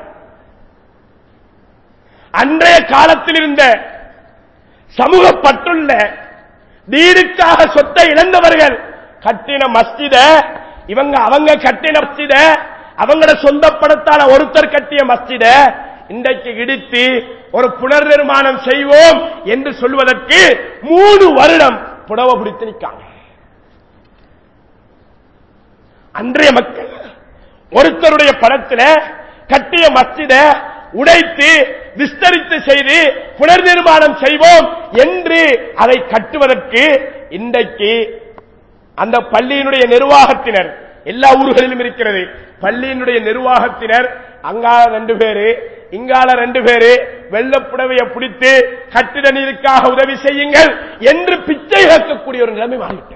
அன்றைய காலத்தில் இருந்த சமூக பற்றுள்ள தீனுக்காக சொத்தை இழந்தவர்கள் கட்டின மஸ்ஜித இவங்க அவங்க கட்டின மஸ்ஜித அவங்களோட சொந்த பணத்தால ஒருத்தர் கட்டிய மஸ்ஜித இன்றைக்கு இடித்து ஒரு புனர் நிர்மாணம் செய்வோம் என்று சொல்வதற்கு மூணு வருடம் புடவை பிடித்து நிற்காங்க அன்றைய மக்கள் ஒருத்தருடைய பணத்தில் கட்டிய மஸ்ஜித உடைத்து விஸ்தரித்து செய்து புனர் நிர்மாணம் செய்வோம் என்று அதை கட்டுவதற்கு இன்றைக்கு அந்த பள்ளியினுடைய நிர்வாகத்தினர் எல்லா ஊர்களிலும் இருக்கிறது பள்ளியினுடைய நிர்வாகத்தினர் அங்கால ரெண்டு பேரு இங்கால ரெண்டு பேரு வெள்ளப்புடவையை பிடித்து கட்டிட நீருக்காக உதவி செய்யுங்கள் என்று பிச்சை கேட்கக்கூடிய ஒரு நிலைமை மாறிவிட்டது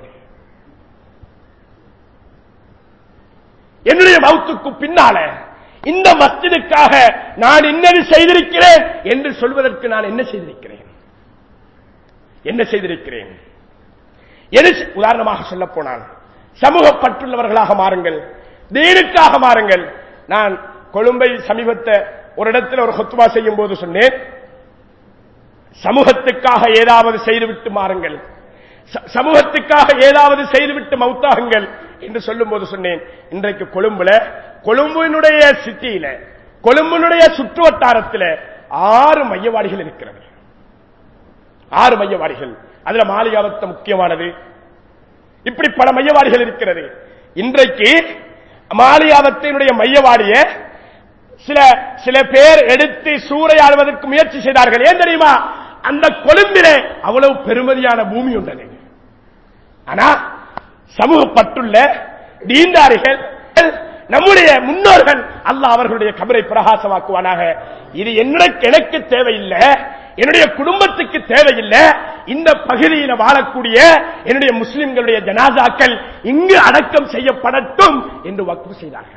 என்னுடைய மவுத்துக்கு பின்னால இந்த மஸ்ஜிதுக்காக நான் இன்னது செய்திருக்கிறேன் என்று சொல்வதற்கு நான் என்ன செய்திருக்கிறேன் என்ன செய்திருக்கிறேன் எது உதாரணமாக சொல்ல போனால் சமூக பற்றுள்ளவர்களாக மாறுங்கள் தீனுக்காக மாறுங்கள் நான் கொழும்பை சமீபத்தை ஒரு இடத்தில் ஒரு ஹொத்துவா செய்யும் போது சொன்னேன் சமூகத்துக்காக ஏதாவது செய்துவிட்டு மாறுங்கள் சமூகத்துக்காக ஏதாவது செய்துவிட்டு மௌத்தாகுங்கள் என்று சொல்லும் போது சொன்னேன் இன்றைக்கு கொழும்புல கொழும்பினுடைய சிட்டியில கொழும்பினுடைய சுற்று வட்டாரத்தில் ஆறு மையவாடிகள் இருக்கிறது ஆறு மையவாடிகள் அதுல மாளிகாவத்த முக்கியமானது இப்படி பல மையவாடிகள் இருக்கிறது இன்றைக்கு மாளிகாவத்தினுடைய மையவாடிய சில சில பேர் எடுத்து சூறையாடுவதற்கு முயற்சி செய்தார்கள் ஏன் தெரியுமா அந்த கொழும்பிலே அவ்வளவு பெருமதியான பூமி உண்டது ஆனா சமூக பற்றுள்ள தீண்டாரிகள் நம்முடைய முன்னோர்கள் அல்ல அவர்களுடைய கபரை பிரகாசமாக்குவானாக இது எனக்கு எனக்கு தேவையில்லை என்னுடைய குடும்பத்துக்கு தேவையில்லை இந்த பகுதியில் வாழக்கூடிய என்னுடைய முஸ்லிம்களுடைய ஜனாசாக்கள் இங்கு அடக்கம் செய்யப்படட்டும் என்று வக்ஃபு செய்தார்கள்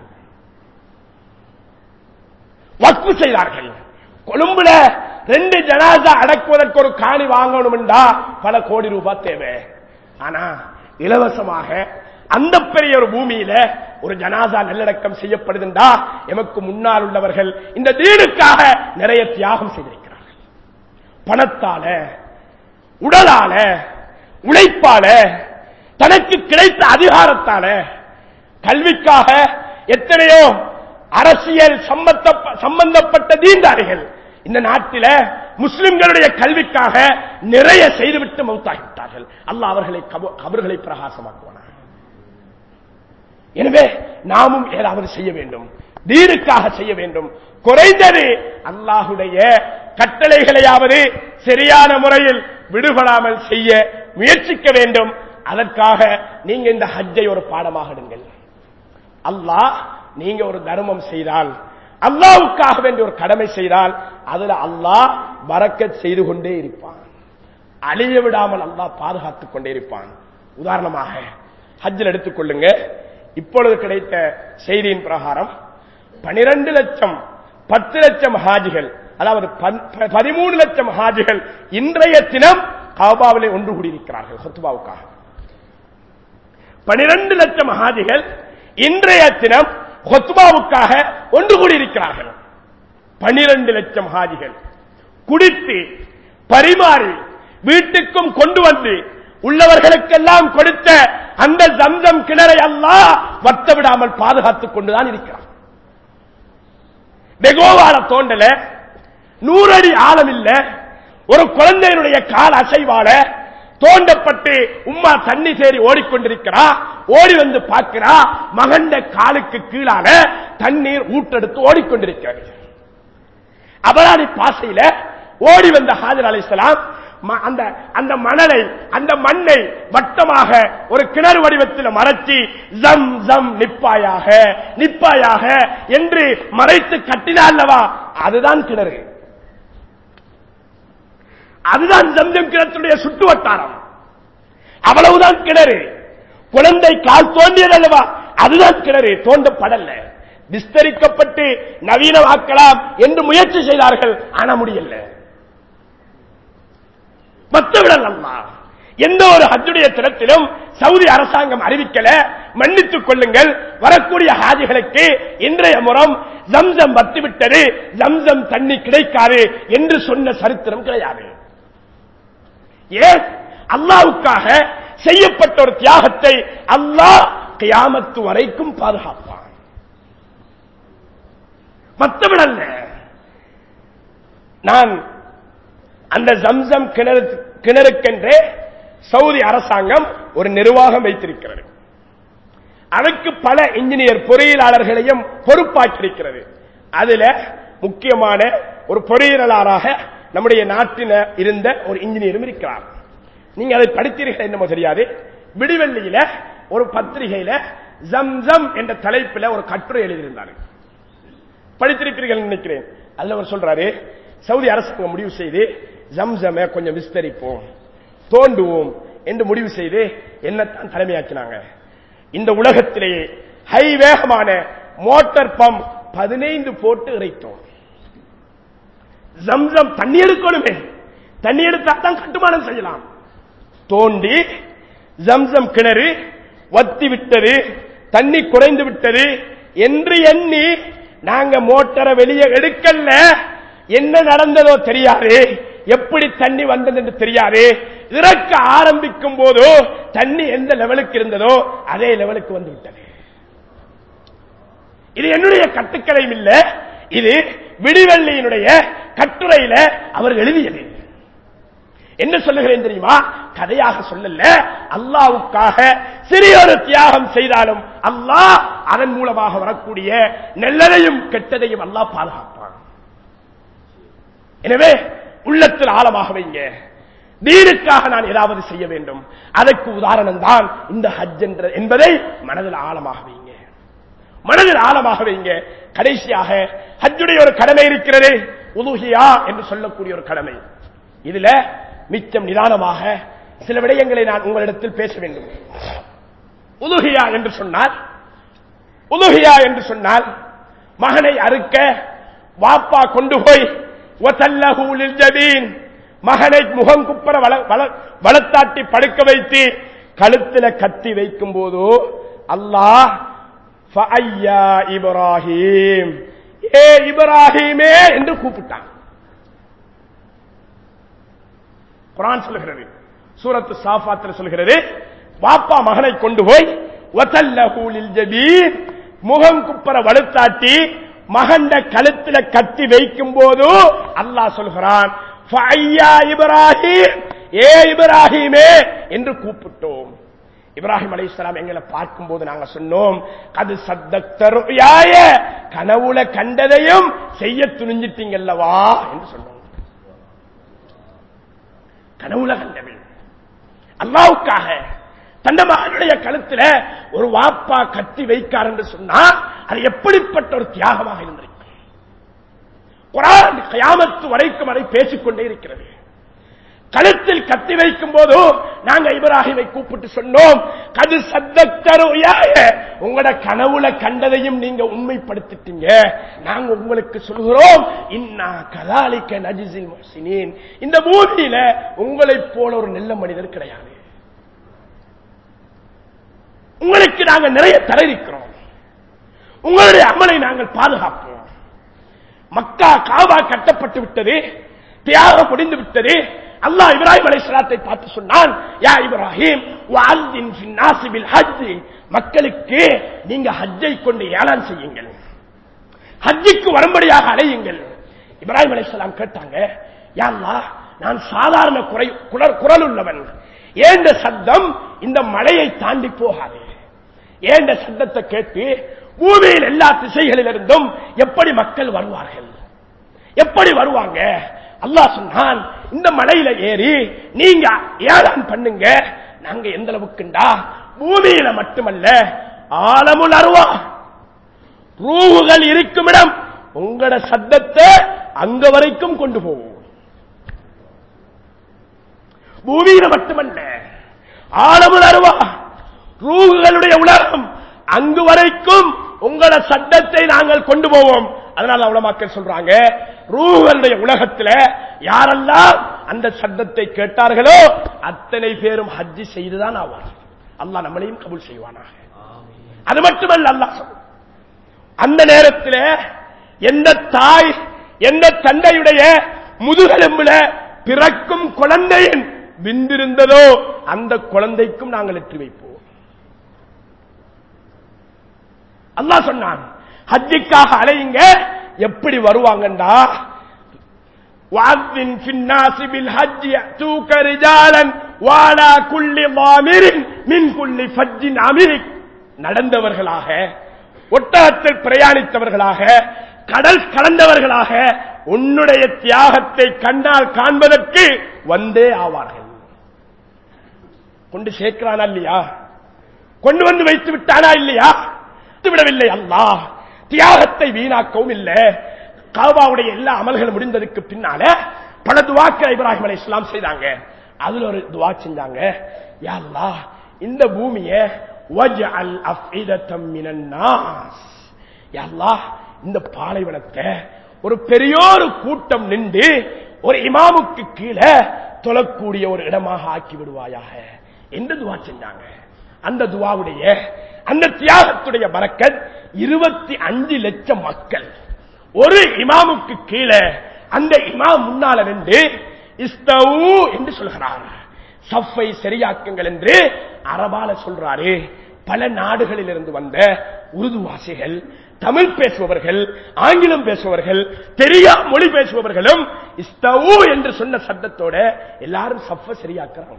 வக்ஃபு செய்தார்கள் கொழும்புல ரெண்டு ஜனாசா அடக்குவதற்கு ஒரு காணி வாங்கணும் என்றா பல கோடி ரூபாய் தேவை ஆனா இலவசமாக அந்த பெரிய ஒரு பூமியில ஒரு ஜனாசா நல்லடக்கம் செய்யப்படுதுண்டா எமக்கு முன்னால் உள்ளவர்கள் இந்த தீனுக்காக நிறைய தியாகம் செய்திருக்கிறார்கள் பணத்தால உடலால உழைப்பால தனக்கு கிடைத்த அதிகாரத்தால கல்விக்காக எத்தனையோ அரசியல் சம்பந்த- சம்பந்தப்பட்ட தீண்டாரிகள் இந்த நாட்டில முஸ்லிம்களுடைய கல்விக்காக நிறைய செய்துவிட்டு மௌத்தாகிவிட்டார்கள் அல்லாஹ் அவர்களை கப- கபர்களை பிரகாசமாக்குவானார் எனவே நாமும் ஏதாவது செய்ய வேண்டும் தீனுக்காக செய்ய வேண்டும் குறைந்தது அல்லாஹுடைய கட்டளைகளையாவது சரியான முறையில் விடுபடாமல் செய்ய முயற்சிக்க வேண்டும் அதற்காக நீங்க இந்த ஹஜ்ஜை ஒரு பாடமாக எடுங்கள் அல்லாஹ் நீங்க ஒரு தர்மம் செய்தால் அல்லாவுக்காக வேண்டிய ஒரு கடமை செய்தால் அதுல அல்லாஹ் பறக்கத் செய்து கொண்டே இருப்பான் அழிய விடாமல் அல்லாஹ் பாதுகாத்துக் கொண்டே இருப்பான் உதாரணமாக ஹஜ்ஜில் எடுத்துக்கொள்ளுங்க இப்பொழுது கிடைத்த செய்தியின் பிரகாரம் பனிரெண்டு லட்சம் பத்து லட்சம் ஹாஜிகள் அதாவது பன்- பதிமூணு லட்சம் ஹாஜிகள் இன்றைய தினம் கபாவிலே ஒன்று கூடியிருக்கிறார்கள் ஹொத்துபாவுக்காக பனிரெண்டு லட்சம் ஹாஜிகள் இன்றைய தினம் ஹொத்துபாவுக்காக ஒன்று கூடியிருக்கிறார்கள் பனிரெண்டு லட்சம் ஹாஜிகள் குடித்து பரிமாறி வீட்டுக்கும் கொண்டு வந்து உள்ளவர்களுக்கெல்லாம் கொடுத்த அந்த ஜம்சம் கிணறை அல்லாஹ் வத்த விடாமல் பாதுகாத்துக் கொண்டுதான் இருக்கிறார் வெகோவால தோண்டல நூறடி ஆழம் இல்ல ஒரு குழந்தையினுடைய கால் அசைவால தோண்டப்பட்டு உம்மா தண்ணி சேரி ஓடிக்கொண்டிருக்கிறா ஓடி வந்து பார்க்கிறா மகண்ட காலுக்கு கீழால தண்ணீர் ஊட்டெடுத்து ஓடிக்கொண்டிருக்கிறது அபராதி பாசையில ஓடி வந்த ஹாஜர் அலைஹிஸ்ஸலாம் ம- அந்த அந்த மணலை அந்த மண்ணை வட்டமாக ஒரு கிணறு வடிவத்தில் மறைச்சி ஜம் ஜம் நிப்பாயாக நிப்பாயாக என்று மறைத்து கட்டினார் அல்லவா அதுதான் கிணறு அதுதான் ஜம்ஜம் கிணத்துடைய சுட்டு வட்டாரம் அவ்வளவுதான் கிணறு குழந்தை கால் தோண்டியது அல்லவா அதுதான் கிணறு தோண்டப்படல விஸ்தரிக்கப்பட்டு நவீனமாக்கலாம் என்று முயற்சி செய்தார்கள் ஆனா முடியல மற்றவிடல் அல்லா எந்த ஒரு ஹஜ்ஜுடைய தினத்திலும் சவுதி அரசாங்கம் அறிவிக்கல மன்னித்துக் கொள்ளுங்கள் வரக்கூடிய ஹாஜிகளுக்கு இன்றைய முறம் ஜம்சம் வத்துவிட்டது ஜம்சம் தண்ணி கிடைக்காது என்று சொன்ன சரித்திரம் கிடையாது ஏன் அல்லாவுக்காக செய்யப்பட்ட ஒரு தியாகத்தை அல்லாஹ் கியாமத்து வரைக்கும் பாதுகாப்பான் மற்றவிடல்ல நான் அந்த ஜம்சம் கிணறு கிணறுக்கென்றே சவுதி அரசாங்கம் ஒரு நிர்வாகம் வைத்திருக்கிறது அதற்கு பல இன்ஜினியர் பொறியியலாளர்களையும் பொறுப்பாக்கியிருக்கிறது அதுல முக்கியமான ஒரு பொறியியலாளராக நம்முடைய நாட்டில இருந்த ஒரு இன்ஜினியரும் இருக்கிறார் நீங்க அதை படித்தீர்கள் என்னமோ தெரியாது விடிவெள்ளியில ஒரு பத்திரிகையில ஜம்சம் என்ற தலைப்பில் ஒரு கட்டுரை எழுதியிருந்தாரு படித்திருப்பீர்கள் நினைக்கிறேன் அதுல அவர் சொல்றாரு சவுதி அரசாங்கம் முடிவு செய்து ஜம்சம கொஞ்சம் விஸ்தரிப்போம் தோண்டுவோம் என்று முடிவு செய்து என்னத்தான் தலைமையாக்கினாங்க இந்த உலகத்திலேயே ஹை வேகமான மோட்டார் பம்ப் பதினைந்து போட்டு இறைத்தோம் ஜம்சம் தண்ணி எடுக்கணுமே தண்ணி எடுத்தா தான் கட்டுமானம் செய்யலாம் தோண்டி ஜம்சம் கிணறு வத்தி விட்டது தண்ணி குறைந்து விட்டது என்று எண்ணி நாங்க மோட்டரை வெளியே எடுக்கல என்ன நடந்ததோ தெரியாது எப்படி தண்ணி வந்தது என்று தெரியாது இறக்க ஆரம்பிக்கும் போதோ தண்ணி எந்த லெவலுக்கு இருந்ததோ அதே லெவலுக்கு வந்து விட்டது இது என்னுடைய கட்டுக்களையும் இல்ல இது விடிவெள்ளியினுடைய கட்டுரையில அவர் எழுதியது என்ன சொல்லுகிறேன் தெரியுமா கதையாக சொல்லல அல்லாவுக்காக சிறியொரு தியாகம் செய்தாலும் அல்லாஹ் அதன் மூலமாக வரக்கூடிய நல்லதையும் கெட்டதையும் அல்லாஹ் பாதுகாப்பான் எனவே உள்ளத்தில் ஆழமாக வைங்க தீனுக்காக நான் ஏதாவது செய்ய வேண்டும் அதற்கு உதாரணம் தான் இந்த ஹஜ் என்ற என்பதை மனதில் ஆழமாக வைங்க மனதில் ஆழமாக வைங்க கடைசியாக ஹஜ்ஜுடைய ஒரு கடமை இருக்கிறது உலுகியா என்று சொல்லக்கூடிய ஒரு கடமை இதுல மிச்சம் நிதானமாக சில விடயங்களை நான் உங்களிடத்தில் பேச வேண்டும் உலுகியா என்று சொன்னால் உலுகியா என்று சொன்னால் மகனை அறுக்க வாப்பா கொண்டு போய் وَتَلَّهُ لِلْجَبِينِ மகனை முகம் குப்பர வளத்தாட்டி படுக்க வைத்து கழுத்துல கத்தி வைக்கும் போது அல்லாஹ் ஃபஅய்யா இப்ராஹிம் ஏ இப்ராஹிமே என்று கூப்பிட்டான் குரான் சொல்லுகிறது சூரத்து சாஃபாத்தில் சொல்கிறது வாப்பா மகனை கொண்டு போய் வசல்லஹூலில் ஜபீன் முகம் குப்பர வலுத்தாட்டி மகண்ட கழுத்துல கட்டி வைக்கும் போது அல்லாஹ் சொல்கிறான் "ஃபையா இப்ராஹிம் ஏ இப்ராஹிமே என்று கூப்பிட்டோம் இப்ராஹிம் அலைஹிஸ்ஸலாம் எங்களை பார்க்கும்போது நாங்க சொன்னோம் அது சத்தத்தருயாய கனவுல கண்டதையும் செய்ய துணிஞ்சிட்டீங்கல்லவா என்று சொன்னோம் கனவுல கண்டவை அல்லாவுக்காக தந்த மகனுடைய கழுத்துல ஒரு வாப்பா கத்தி வைக்கார் என்று சொன்னா அது எப்படிப்பட்ட ஒரு தியாகமாக இருந்திருக்கும் குரான் கயாமத்து வரைக்கும் அதை பேசிக்கொண்டே இருக்கிறது கழுத்தில் கத்தி வைக்கும் போது நாங்க இப்ராஹிமை கூப்பிட்டு சொன்னோம் கது சத்தருயாய உங்களோட கனவுல கண்டதையும் நீங்க உண்மைப்படுத்திட்டீங்க நாங்க உங்களுக்கு சொல்கிறோம் இன்னா கதாலிக்க நஜிசில் முஹ்சினீன் இந்த பூமியில உங்களைப் போல ஒரு நல்ல மனிதர் கிடையாது உங்களுக்கு நாங்க நிறைய தர இருக்கிறோம் உங்களுடைய அமலை நாங்கள் பாதுகாப்போம் மக்கா காபா கட்டப்பட்டு விட்டது தியாகம் முடிந்து விட்டது அல்லாஹ் இப்ராஹிம் அலைஹிஸ்ஸலாத்தை பார்த்து சொன்னான் யா இப்ராஹிம் வஅல்லின் ஃபின்னாஸி பில் ஹஜ் மக்களுக்கு நீங்க ஹஜ்ஜை கொண்டு ஏலான் செய்யுங்கள் ஹஜ்ஜுக்கு வரும்படியாக அலையுங்கள் இப்ராஹிம் அலைஹிஸ்ஸலாம் கேட்டாங்க யா அல்லாஹ் நான் சாதாரண குறை குரல் குரல் உள்ளவன் ஏண்ட சத்தம் இந்த மலையை தாண்டி போகாது ஏண்ட சத்தத்தை கேட்டு பூமியில் எல்லா திசைகளிலிருந்தும் எப்படி மக்கள் வருவார்கள் எப்படி வருவாங்க அல்லாஹ் சொன்னான் இந்த மலையில ஏறி நீங்க ஏழான் பண்ணுங்க நாங்க எந்த அளவுக்குண்டா பூமியில மட்டுமல்ல ஆலமுல் அருவா ரூகுகள் இருக்கும் இடம் உங்களோட சத்தத்தை அங்க வரைக்கும் கொண்டு போவோம் பூமியில மட்டுமல்ல ஆலமுல் அருவா ரூகுகளுடைய உலகம் அங்கு வரைக்கும் உங்களோட சட்டத்தை நாங்கள் கொண்டு போவோம் அதனால உலமாக்கள் சொல்றாங்க ரூகளுடைய உலகத்துல யாரெல்லாம் அந்த சத்தத்தை கேட்டார்களோ அத்தனை பேரும் ஹஜ்ஜி செய்துதான் ஆவார் அல்லாஹ் நம்மளையும் கபூல் செய்வானாக அது மட்டுமல்ல அல்லாஹ் சொல்றான். அந்த நேரத்தில் எந்த தாய் எந்த தந்தையுடைய முதுகெலும்புல பிறக்கும் குழந்தையின் விந்திருந்ததோ அந்த குழந்தைக்கும் நாங்கள் எட்டி வைப்போம் அல்லாஹ் சொன்னான் ஹஜ்ஜிக்காக அலையுங்க எப்படி வருவாங்கண்டா وَأَذِّنْ فِي النَّاسِ بِالْحَجِّ يَأْتُوكَ رِجَالًا وَعَلَى كُلِّ ضَامِرٍ مِنْ كُلِّ فَجٍّ عَمِيقٍ நடந்தவர்களாக ஒட்டகத்தில் பிரயாணித்தவர்களாக கடல் கடந்தவர்களாக உன்னுடைய தியாகத்தை கண்டால் காண்பதற்கு வந்தே ஆவார்கள் கொண்டு சேர்க்கிறானா இல்லையா கொண்டு வந்து வைத்து விட்டானா இல்லையா வைத்து விடவில்லை அல்லாஹ் தியாகத்தை வீணாக்கவும் இல்லை காபாவுடைய எல்லா அமல்களும் முடிந்ததுக்கு பின்னால பல துவாக்கள் இப்ராஹிம் அலை இஸ்லாம் செய்தாங்க அதுல ஒரு துவா செஞ்சாங்க யா அல்லாஹ் இந்த பூமியை வஜ்அல் அஃஇதத்தம் மினன் நாஸ் யா அல்லாஹ் இந்த பாலைவனத்தை ஒரு பெரியோரு கூட்டம் நின்று ஒரு இமாமுக்கு கீழே தொழக்கூடிய ஒரு இடமாக ஆக்கி விடுவாயாக என்று துவா செஞ்சாங்க அந்த துவாவுடைய அந்த தியாகத்துடைய பறக்கத் இருபத்தி அஞ்சு லட்சம் மக்கள் ஒரு இமாமுக்கு கீழே அந்த இமாம் முன்னால நின்று இஸ்தவு என்று சொல்கிறார் சஃபை சரியாக்குங்கள் என்று அரபால சொல்றாரு பல நாடுகளில் இருந்து வந்த உருதுவாசிகள் தமிழ் பேசுபவர்கள் ஆங்கிலம் பேசுபவர்கள் தெரியா மொழி பேசுபவர்களும் இஸ்தவு என்று சொன்ன சத்தத்தோட எல்லாரும் சஃப சரியாக்குறாங்க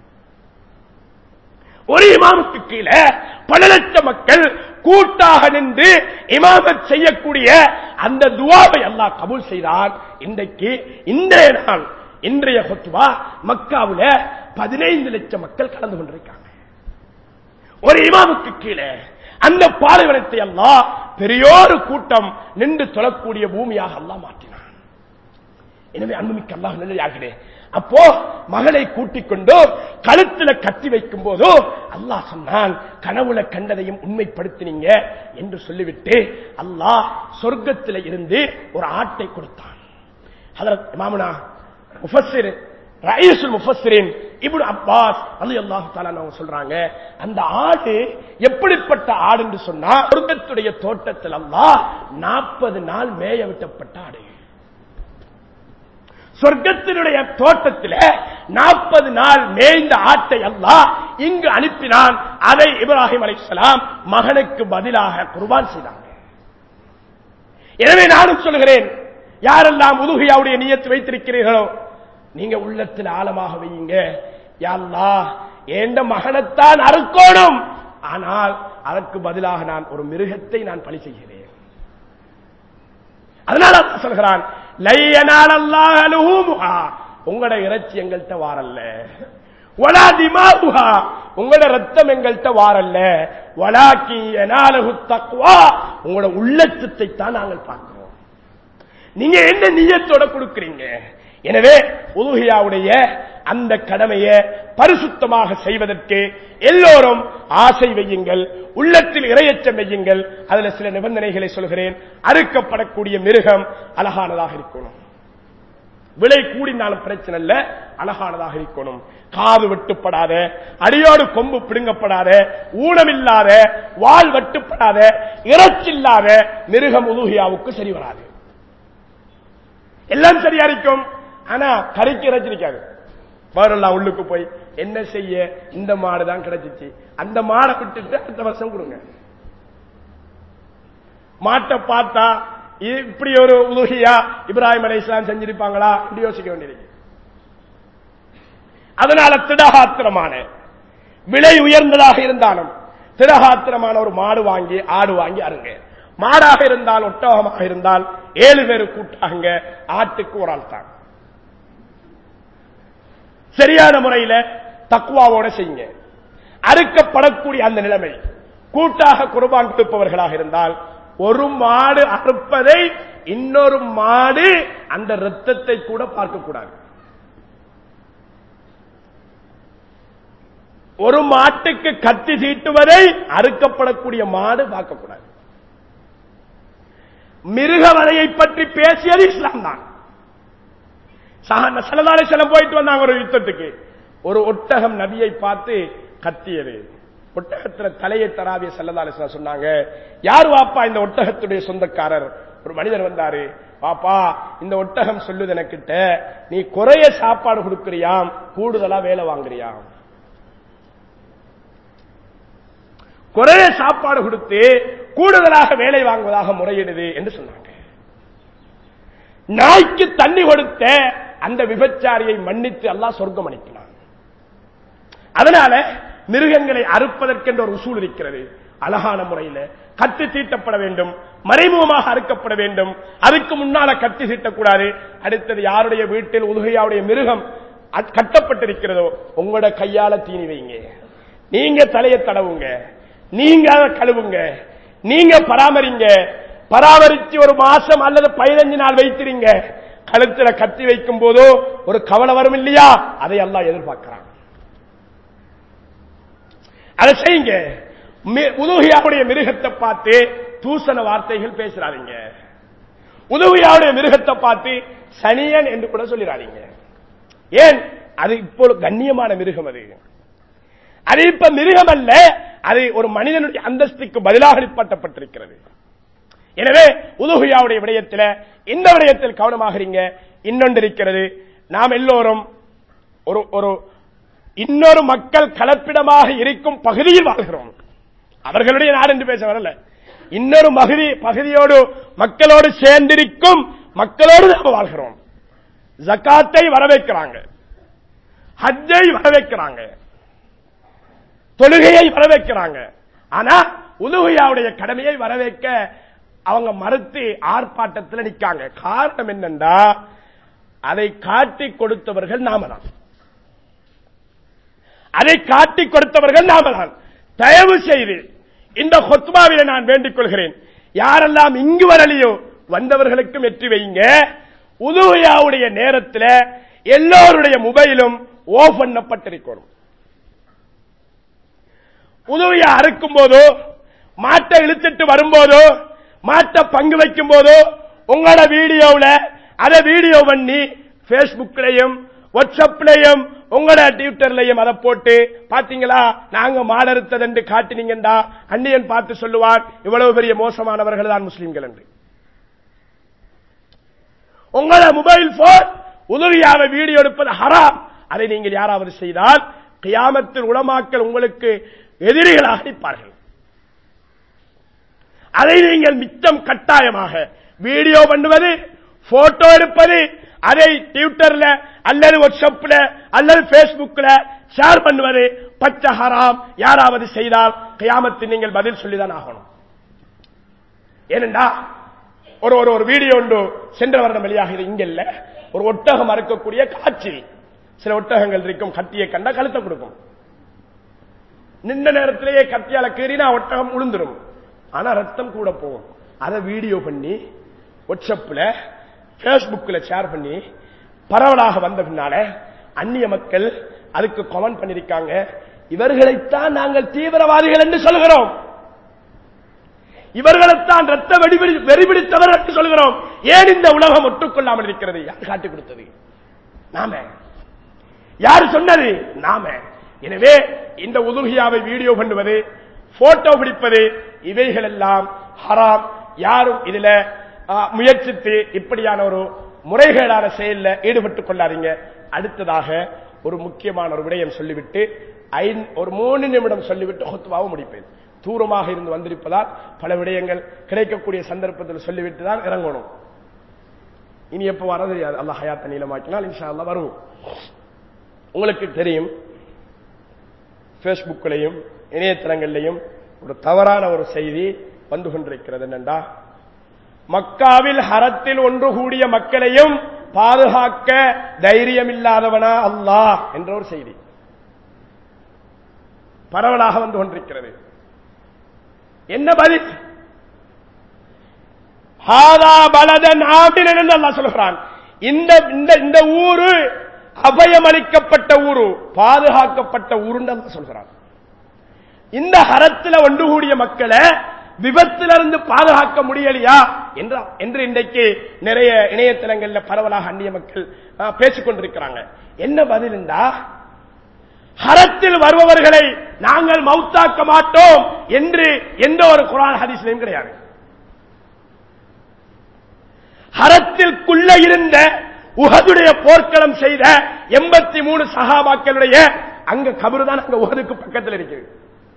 ஒரு இமாமுக்கு கீழே பல லட்சம் மக்கள் கூட்டாக நின்று இமாமத் செய்யக்கூடிய அந்த துவாவை அல்லாஹ் கபூல் செய்தார் இன்றைக்கு இன்றைய நாள் இன்றைய கொத்துவா மக்காவுல பதினைந்து லட்சம் மக்கள் கலந்து கொண்டிருக்காங்க ஒரு இமாமுக்கு கீழே அந்த பாலைவனத்தை எல்லாம் பெரியோரு கூட்டம் நின்று தொழக்கூடிய பூமியாக அல்லாஹ் மாற்றினான் எனவே அன்புமிக்க அல்லாஹ் நல்லதாகிறே அப்போ மகளை கூட்டிக் கொண்டு கழுத்துல கத்தி வைக்கும் போதோ அல்லாஹ் சொன்னான் கனவுல கண்டதையும் உண்மைப்படுத்தினீங்க என்று சொல்லிவிட்டு அல்லாஹ் சொர்க்கத்தில் இருந்து ஒரு ஆட்டை கொடுத்தான் ஹதரத் இமாமுனா முஃபஸ்ஸிர் ரயீசுல் முஃபஸ்ஸிரின் இப்னு அப்பாஸ் ரலியல்லாஹு தஆலா அவங்க சொல்றாங்க அந்த ஆடு எப்படிப்பட்ட ஆடு என்று சொன்னா சொர்க்கத்துடைய தோட்டத்தில் அல்லாஹ் 40 நாள் மேய விட்டப்பட்ட ஆடு சொர்க்கத்தினுடைய தோட்டத்தில் நாற்பது நாள் மேய்ந்த ஆட்டை அல்லாஹ் இங்கு அனுப்பினான் அதை இப்ராஹிம் அலைஹிஸ்ஸலாம் மகனுக்கு பதிலாக குர்பான் செய்தாங்க எனவே நானும் சொல்கிறேன் யாரெல்லாம் உதுகையாவுடைய நியத்து வைத்திருக்கிறீர்களோ நீங்க உள்ளத்தில் ஆழமாக வையுங்க யா அல்லாஹ் எந்த மகனைத்தான் அறுக்கோணும் ஆனால் அதற்கு பதிலாக நான் ஒரு மிருகத்தை நான் பழி செய்கிறேன் அதனால அல்லாஹ் சொல்கிறான் லையனால் அல்லாஹலுஹுமுஹா உங்களோட இறைச்சி எங்கள்கிட்ட வாரல்ல வலா திமாவுஹா உங்களோட ரத்தம் எங்கள்கிட்ட வாரல்ல வலாக்கி எனாலகு தக்வா உங்களோட உள்ளச்சத்தை தான் நாங்கள் பார்க்கிறோம் நீங்க என்ன நியத்தோட கொடுக்கிறீங்க எனவே உலுகியாவுடைய அந்த கடமையை பரிசுத்தமாக செய்வதற்கு எல்லோரும் ஆசை வையுங்கள் உள்ளத்தில் இரையச்சம் வையுங்கள் அதுல சில நிபந்தனைகளை சொல்கிறேன் அறுக்கப்படக்கூடிய மிருகம் அழகானதாக இருக்கணும் விலை கூடினாலும் பிரச்சனை இல்ல அழகானதாக இருக்கணும் காது வெட்டுப்படாத அடியோடு கொம்பு பிடுங்கப்படாத ஊனமில்லாத வால் வெட்டுப்படாத இறைச்சில்லாத மிருகம் உலுகியாவுக்கு சரி வராது எல்லாம் சரியா இருக்கும் ஆனா கறிக்கு இறைச்சிருக்காது வரலாம் உள்ளுக்கு போய் என்ன செய்ய இந்த மாடு தான் கிடைச்சிச்சு அந்த மாடை விட்டுட்டு அடுத்த வருஷம் கொடுங்க மாட்டை பார்த்தா இது இப்படி ஒரு உலுகியா இப்ராஹிம் அலை இஸ்லாம் செஞ்சிருப்பாங்களா இப்படி யோசிக்க வேண்டியிருக்கு அதனால திடகாத்திரமான விலை உயர்ந்ததாக இருந்தாலும் திடகாத்திரமான ஒரு மாடு வாங்கி ஆடு வாங்கி அருங்க மாடாக இருந்தால் ஒட்டகமாக இருந்தால் ஏழு பேர் கூட்டாங்க ஆட்டுக்கு ஒரு ஆள் தான் சரியான முறையில தக்குவாவோட செய்யுங்க அறுக்கப்படக்கூடிய அந்த நிலைமை கூட்டாக குர்பான் கொடுப்பவர்களாக இருந்தால் ஒரு மாடு அறுப்பதை இன்னொரு மாடு அந்த ரத்தத்தை கூட பார்க்கக்கூடாது ஒரு மாட்டுக்கு கத்தி தீட்டுவதை அறுக்கப்படக்கூடிய மாடு பார்க்கக்கூடாது மிருக வரையை பற்றி பேசியது இஸ்லாம் தான் சலதாரி செல்லம் போயிட்டு வந்தாங்க ஒரு யுத்தத்துக்கு ஒரு ஒட்டகம் நபியை பார்த்து கத்தியது ஒட்டகத்துல தலையை தராவிய செல்லதால சொன்னாங்க யார் வாப்பா இந்த ஒட்டகத்துடைய சொந்தக்காரர் ஒரு மனிதர் வந்தாரு பாப்பா இந்த ஒட்டகம் சொல்லுது எனக்கிட்ட நீ குறைய சாப்பாடு கொடுக்கறியாம் கூடுதலா வேலை வாங்குறியாம் குறைய சாப்பாடு கொடுத்து கூடுதலாக வேலை வாங்குவதாக முறையிடுது என்று சொன்னாங்க நாய்க்கு தண்ணி கொடுத்த அந்த விபச்சாரியை மன்னித்து அல்லாஹ் சொர்க்கம் அனுப்பினான் அதனால மிருகங்களை அறுப்பதற்கென்ற ஒரு உசூல் இருக்கிறது அழகான முறையில் கத்தி தீட்டப்பட வேண்டும் மறைமுகமாக அறுக்கப்பட வேண்டும் அதுக்கு முன்னால கத்தி தீட்டக்கூடாது அடுத்தது யாருடைய வீட்டில் உதுகையாவுடைய மிருகம் கட்டப்பட்டிருக்கிறதோ உங்களோட கையால தீனி வைங்க நீங்க தலையை தடவுங்க நீங்க அதை கழுவுங்க நீங்க பராமரிங்க பராமரிச்சு ஒரு மாசம் அல்லது பதினஞ்சு நாள் வைத்திருங்க கழுத்துல கத்தி வைக்கும் போதோ ஒரு கவலை வரும் இல்லையா அதை எல்லாம் எதிர்பார்க்கிறான் அதை செய்யுங்க உதவியாவுடைய மிருகத்தை பார்த்து தூசண வார்த்தைகள் பேசுறாதீங்க உதவியாவுடைய மிருகத்தை பார்த்து சனியன் என்று கூட சொல்லிடாதீங்க ஏன் அது இப்போ கண்ணியமான மிருகம் அது அது இப்ப மிருகம் அல்ல அது ஒரு மனிதனுடைய அந்தஸ்துக்கு பதிலாக நிப்பாட்டப்பட்டிருக்கிறது எனவே உதுகுயாவுடைய விடயத்தில் இந்த விடயத்தில் கவனமாக இருங்க இன்னொன்று இருக்கிறது நாம் எல்லோரும் ஒரு ஒரு இன்னொரு மக்கள் கலப்பிடமாக இருக்கும் பகுதியில் வாழ்கிறோம் அவர்களுடைய நாடு என்று பேச வரல இன்னொரு பகுதி பகுதியோடு மக்களோடு சேர்ந்திருக்கும் மக்களோடு நாம் வாழ்கிறோம் ஜக்காத்தை வரவேற்கிறாங்க ஹஜ்ஜை வரவேற்கிறாங்க தொழுகையை வரவேற்கிறாங்க ஆனா உலுகையாவுடைய கடமையை வரவேற்க அவங்க மறுத்து ஆர்ப்பாட்டத்தில் நிற்காங்க காரணம் என்னண்டா அதை காட்டி கொடுத்தவர்கள் நாம தான் அதை காட்டி கொடுத்தவர்கள் நாம தான் தயவு செய்து இந்த கொத்மாவில நான் வேண்டிக் கொள்கிறேன் யாரெல்லாம் இங்கு வரலையோ வந்தவர்களுக்கும் வெற்றி வைங்க உதுவையாவுடைய நேரத்தில் எல்லோருடைய மொபைலும் ஓஃப் பண்ணப்பட்டிருக்கணும் உதவியா அறுக்கும் போதோ மாட்டை இழுத்துட்டு வரும்போதோ மாட்டை பங்கு வைக்கும் போதோ உங்களோட வீடியோவில் அதை வீடியோ பண்ணி பேஸ்புக்லையும் வாட்ஸ்அப்லையும் உங்களோட ட்விட்டர்லையும் அதை போட்டு பாத்தீங்களா நாங்க மாடறுத்தது என்று காட்டினீங்கடா அந்நியன் பார்த்து சொல்லுவார் இவ்வளவு பெரிய மோசமானவர்கள் தான் முஸ்லிம்கள் என்று உங்களோட மொபைல் போன் உதவியாக வீடியோ எடுப்பது ஹராம் அதை நீங்கள் யாராவது செய்தால் கியாமத்தில் உளமாக்கல் உங்களுக்கு எதிரிகளாக நிற்பார்கள் அதை நீங்கள் மிச்சம் கட்டாயமாக வீடியோ பண்ணுவது போட்டோ எடுப்பது அதை ட்விட்டர்ல அல்லது வாட்ஸ்அப்ல அல்லது பேஸ்புக்ல ஷேர் பண்ணுவது பச்சை ஹராம் யாராவது செய்தால் கியாமத்தில் நீங்கள் பதில் சொல்லிதான் ஆகணும் ஏனென்றா ஒரு ஒரு ஒரு வீடியோ ஒன்று சென்ற வருடம் வெளியாக இங்க இல்ல ஒரு ஒட்டகம் அறுக்கக்கூடிய காட்சி சில ஒட்டகங்கள் இருக்கும் கத்தியை கண்டா கழுத்தை கொடுக்கும் நின்ற நேரத்திலேயே கத்தியால கீறினா ஒட்டகம் உளுந்துரும் ஆனா ரத்தம் கூட போகும் அதை வீடியோ பண்ணி வாட்ஸ்அப்ல பேஸ்புக்ல ஷேர் பண்ணி பரவலாக வந்த பின்னால அந்நிய மக்கள் அதுக்கு கமெண்ட் பண்ணிருக்காங்க இவர்களைத்தான் நாங்கள் தீவிரவாதிகள் என்று சொல்கிறோம் இவர்களைத்தான் ரத்த வெடிபிடி வெறிபிடித்தவர் என்று சொல்கிறோம் ஏன் இந்த உலகம் ஒட்டுக்கொள்ளாமல் இருக்கிறது யார் காட்டி கொடுத்தது நாம யார் சொன்னது நாம எனவே இந்த உதுகியாவை வீடியோ பண்ணுவது போட்டோ பிடிப்பது இவைகள் எல்லாம் ஹராம் யாரும் இதுல ஆ, முயற்சித்து இப்படியான ஒரு முறைகேடான செயல்ல ஈடுபட்டுக் கொள்ளாதீங்க அடுத்ததாக ஒரு முக்கியமான ஒரு விடயம் சொல்லிவிட்டு ஐந்து- ஒரு மூணு நிமிடம் சொல்லிவிட்டு ஹுத்வாவும் முடிப்பேன் தூரமாக இருந்து வந்திருப்பதால் பல விடயங்கள் கிடைக்கக்கூடிய சந்தர்ப்பத்தில் சொல்லிவிட்டு தான் இறங்கணும் இனி எப்போ வர தெரியாது அல்லாஹ் ஹயாத்த நீளமாக்கினால் இன்ஷா அல்லாஹ் வருவோம் உங்களுக்கு தெரியும் பேஸ்புக்கிலையும் இணையதளங்களிலையும் ஒரு தவறான ஒரு செய்தி வந்து கொண்டிருக்கிறது என்னண்டா மக்காவில் ஹரத்தில் ஒன்று கூடிய மக்களையும் பாதுகாக்க தைரியம் இல்லாதவனா அல்லாஹ் என்ற ஒரு செய்தி பரவலாக வந்து கொண்டிருக்கிறது என்ன பதில் ஹாதா பலதன் ஆமினன் என்று அல்லாஹ் சொல்கிறான் இந்த இந்த இந்த ஊரு அபயமளிக்கப்பட்ட ஊரு பாதுகாக்கப்பட்ட ஊருன்னு அல்லாஹ் சொல்கிறான் இந்த ஹரத்தில் ஒன்று கூடிய மக்களை விபத்திலிருந்து பாதுகாக்க முடியலையா என்ற என்று இன்றைக்கு நிறைய இணையதளங்கள்ல பரவலாக அந்நிய மக்கள் ஆ, பேசிக் கொண்டிருக்கிறாங்க என்ன பதிலுண்டா ஹரத்தில் வருபவர்களை நாங்கள் மௌத்தாக்க மாட்டோம் என்று எந்த ஒரு குரான் ஹதீஸ்லையும் கிடையாது ஹரத்திற்குள்ள இருந்த உஹதுடைய போர்க்களம் செய்த எண்பத்தி மூணு சகாபாக்களுடைய அங்க கபரு தான் அங்க உஹதுக்கு பக்கத்தில் இருக்குது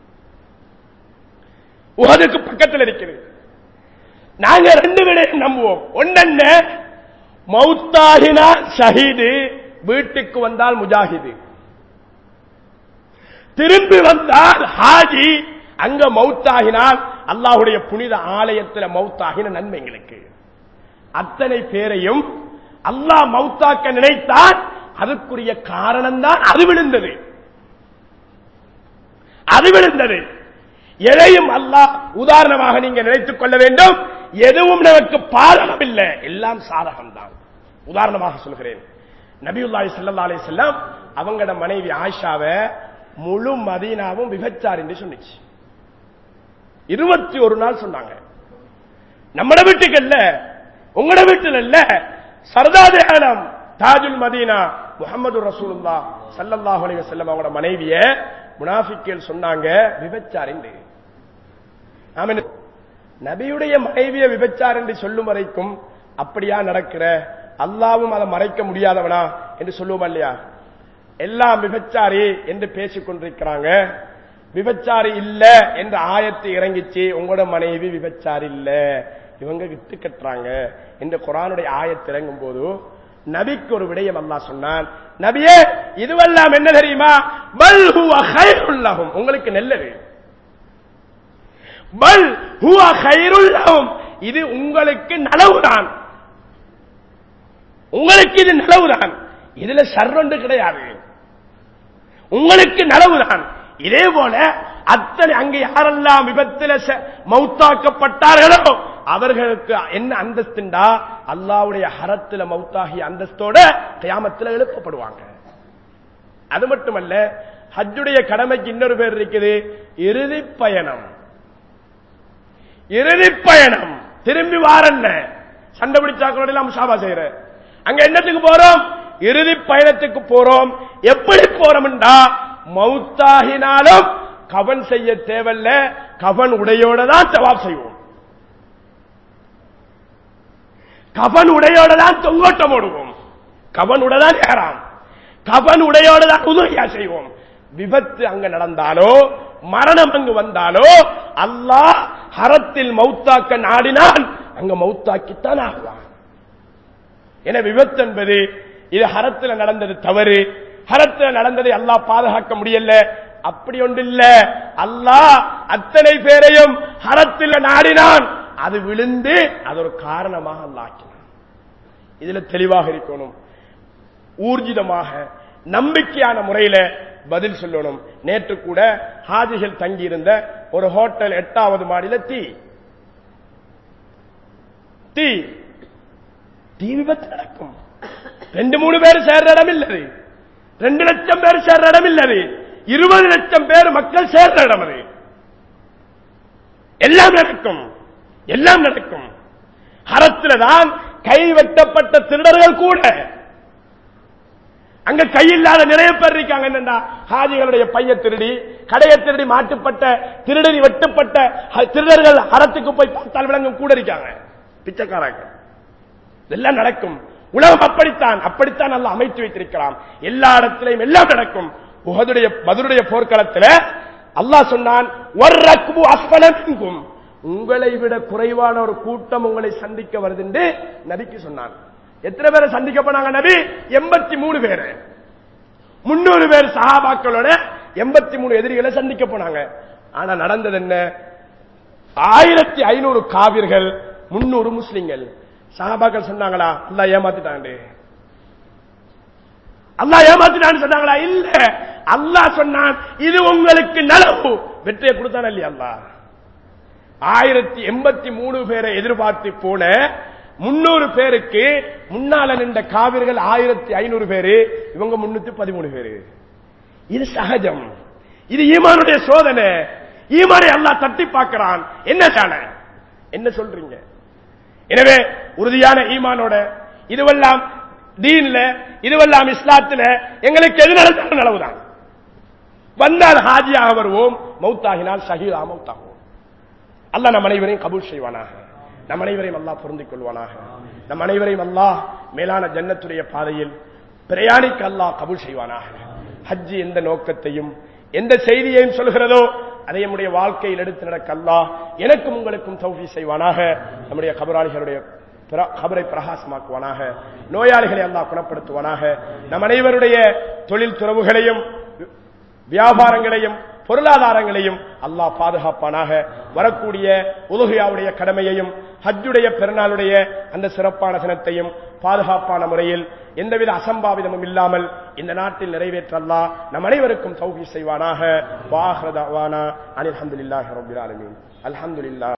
உஹதுக்கு பக்கத்தில் இருக்கிறது நாங்க ரெண்டு விடையும் நம்புவோம் ஒன்னென்ன மௌத்தாகினால் ஷஹீது வீட்டுக்கு வந்தால் முஜாஹிது திரும்பி வந்தால் ஹாஜி அங்க மௌத்தாகினால் அல்லாஹுடைய புனித ஆலயத்தில் மௌத்தாகின நன்மைங்களுக்கு அத்தனை பேரையும் அல்லாஹ் மௌத்தாக்க நினைத்தான் அதுக்குரிய காரணம் தான் அது விழுந்தது அது விழுந்தது எதையும் அல்லாஹ் உதாரணமாக நீங்க நினைத்துக் கொள்ள வேண்டும் எதுவும் நமக்கு பாதகம் இல்லை எல்லாம் சாதகம் தான் உதாரணமாக சொல்கிறேன் நபியுல்லாஹி ஸல்லல்லாஹு அலைஹி வஸல்லம் அவங்களோட மனைவி ஆயிஷாவை முழு மதீனாவும் விபச்சார் என்று சொன்னிச்சு இருபத்தி ஒரு நாள் சொன்னாங்க நம்மட வீட்டுக்கு இல்ல உங்களோட வீட்டில் இல்ல சர்தாதே ஆலம் தாஜுல் மதீனா முகமது ரசூலுல்லா ஸல்லல்லாஹு அலைஹி வஸல்லம் அவங்களோட மனைவிய முனாஃபிக்கேல் சொன்னாங்க விபச்சாரின்னு நாம என்ன- நபியுடைய மனைவிய விபச்சார் என்று சொல்லும் வரைக்கும் அப்படியா நடக்கிற அல்லாவும் அதை மறைக்க முடியாதவனா என்று சொல்லுவோமா இல்லையா எல்லாம் விபச்சாரி என்று பேசிக் கொண்டிருக்கிறாங்க விபச்சாரி இல்ல என்ற ஆயத்தை இறங்கிச்சு உங்களோட மனைவி விபச்சாரி இல்ல இவங்க விட்டு கட்டுறாங்க என்று குரானுடைய ஆயத்து இறங்கும் போது நபிக்கு ஒரு விடயம் அல்லாஹ் சொன்னான் நபியே இதுவெல்லாம் என்ன தெரியுமா பல் ஹுவ கைருல் லஹும். உங்களுக்கு நல்லது பல் ஹுவ கைருல் லஹும். இது உங்களுக்கு நலவுதான் உங்களுக்கு இது நலவுதான் இதுல சர்வண்டு கிடையாது உங்களுக்கு நலவுதான் இதே போல அத்தனை அங்கே யாரெல்லாம் விபத்தில் ச- மௌத்தாக்கப்பட்டார்களோ அவர்களுக்கு என்ன அந்தஸ்துண்டா அல்லாவுடைய ஹரத்துல மௌத்தாகிய அந்தஸ்தோட கியாமத்தில் எழுப்பப்படுவாங்க அது மட்டுமல்ல ஹஜ்ஜுடைய கடமைக்கு இன்னொரு பேர் இருக்குது இறுதி பயணம் இறுதி பயணம் திரும்பி வாரல்ல சண்டை பிடிச்சாக்களோட எல்லாம் முசாபா செய்யற அங்க என்னத்துக்கு போறோம் இறுதி பயணத்துக்கு போறோம் எப்படி போறோம்டா மௌத்தாகினாலும் கவன் செய்ய தேவையில்ல கவன் உடையோட தான் ஜவாப் செய்வோம் கவன் உடையோட தான் தொங்கோட்டம் ஓடுவோம் கவன் உடைதான் ஏறாம் கவன் உடையோட தான் உதவியா செய்வோம் விபத்து அங்க நடந்தாலோ மரணம் அங்கு வந்தாலோ அல்லாஹ் ஹரத்தில் மௌத்தாக்க நாடினால் அங்க மௌத்தாக்கித்தான் ஆகுவான் என விபத்து என்பது இது ஹரத்துல நடந்தது தவறு ஹரத்துல நடந்ததை அல்லாஹ் பாதுகாக்க முடியல அப்படி ஒன்று இல்ல அல்லாஹ் அத்தனை பேரையும் ஹரத்தில் நாடினான் அது விழுந்து அது ஒரு காரணமாக அல்லாக்கினான் இதுல தெளிவாக இருக்கணும் ஊர்ஜிதமாக நம்பிக்கையான முறையில பதில் சொல்லணும் நேற்று கூட ஹாஜிகள் தங்கியிருந்த ஒரு ஹோட்டல் எட்டாவது மாடியில தீ தீ தீ விபத்து நடக்கும் ரெண்டு மூணு பேர் சேர்ற இடம் இல்லது ரெண்டு லட்சம் பேர் சேர்ற இடம் இல்லது இருபது லட்சம் பேர் மக்கள் சேர்ற இடம் அது எல்லாம் நடக்கும் எல்லாம் நடக்கும் ஹரத்துல தான் கை வெட்டப்பட்ட திருடர்கள் கூட அங்க கையில்லாத நிறைய பேர் இருக்காங்க என்னண்டா ஹாஜிகளுடைய பைய திருடி கடைய திருடி மாட்டுப்பட்ட திருடரி வெட்டப்பட்ட ஹ- திருடர்கள் ஹரத்துக்கு போய் பார்த்தால் விளங்கும் கூட இருக்காங்க பிச்சைக்காரங்க இதெல்லாம் நடக்கும் உலகம் அப்படித்தான் அப்படித்தான் நல்லா அமைத்து வைத்திருக்கலாம் எல்லா இடத்திலையும் எல்லாம் நடக்கும் உஹதுடைய மதுருடைய போர்க்களத்தில் அல்லாஹ் சொன்னான் "வர்ரக்பு அஸ்ஃபல மின்கும்." உங்களை விட குறைவான ஒரு கூட்டம் உங்களை சந்திக்க வருது என்று நபிக்கு சொன்னான் எத்தனை பேரை சந்திக்க போனாங்க நபி எண்பத்தி மூணு பேரு முன்னூறு பேர் சஹாபாக்களோட எண்பத்தி மூணு எதிரிகளை சந்திக்க போனாங்க ஆனா நடந்தது என்ன ஆயிரத்தி ஐநூறு காவிர்கள் முன்னூறு முஸ்லிம்கள் சஹாபாக்கள் சொன்னாங்களா அல்லாஹ் ஏமாத்திட்டாண்டு அல்லாஹ் ஏமாத்திட்டான்னு சொன்னாங்களா இல்ல அல்லாஹ் சொன்னான் இது உங்களுக்கு நலவு வெற்றியை கொடுத்தான இல்லையா அல்லாஹ் ஆயிரத்தி எண்பத்தி மூணு பேரை எதிர்பார்த்து போன முன்னூறு பேருக்கு முன்னால நின்ற காவிர்கள் ஆயிரத்தி ஐநூறு பேரு இவங்க முன்னூத்தி பதிமூணு பேரு இது சகஜம் இது ஈமானுடைய சோதனை ஈமானை அல்லாஹ் தட்டி பார்க்கிறான் என்ன தான என்ன சொல்றீங்க எனவே உறுதியான ஈமானோட இதுவெல்லாம் தீன்ல இதுவெல்லாம் இஸ்லாத்துல எங்களுக்கு எது நடந்தாலும் நலவுதான் வந்தால் ஹாஜியாக வருவோம் மௌத்தாகினால் ஷஹீதா மௌத்தாகுவோம் அல்லாஹ் நம் அனைவரையும் கபூல் செய்வானாக நம் அனைவரையும் அல்லாஹ் பொருந்திக் கொள்வானாக நம் அனைவரையும் அல்லாஹ் மேலான ஜன்னத்துடைய பாதையில் பிரயாணிக்க அல்லாஹ் கபூல் செய்வானாக ஹஜ்ஜி எந்த நோக்கத்தையும் எந்த செய்தியையும் சொல்கிறதோ அதை நம்முடைய வாழ்க்கையில் எடுத்து நடக்க அல்லாஹ் எனக்கும் உங்களுக்கும் தௌஃபி செய்வானாக நம்முடைய கபராளிகளுடைய பிர- கபரை பிரகாசமாக்குவானாக நோயாளிகளை அல்லாஹ் குணப்படுத்துவானாக நம் அனைவருடைய தொழில் துறவுகளையும் வியாபாரங்களையும் பொருளாதாரங்களையும் அல்லாஹ் பாதுகாப்பானாக வரக்கூடிய உலகியாவுடைய கடமையையும் ஹஜ்ஜுடைய பெருநாளுடைய அந்த சிறப்பான தினத்தையும் பாதுகாப்பான முறையில் எந்தவித அசம்பாவிதமும் இல்லாமல் இந்த நாட்டில் நிறைவேற்ற அல்லாஹ் நம் அனைவருக்கும் தௌஃபீக் செய்வானாக வாஹ்ரதாவானா அனில் அல்ஹம்துலில்லாஹி ரப்பில் ஆலமீன் அல்ஹம்துலில்லாஹ்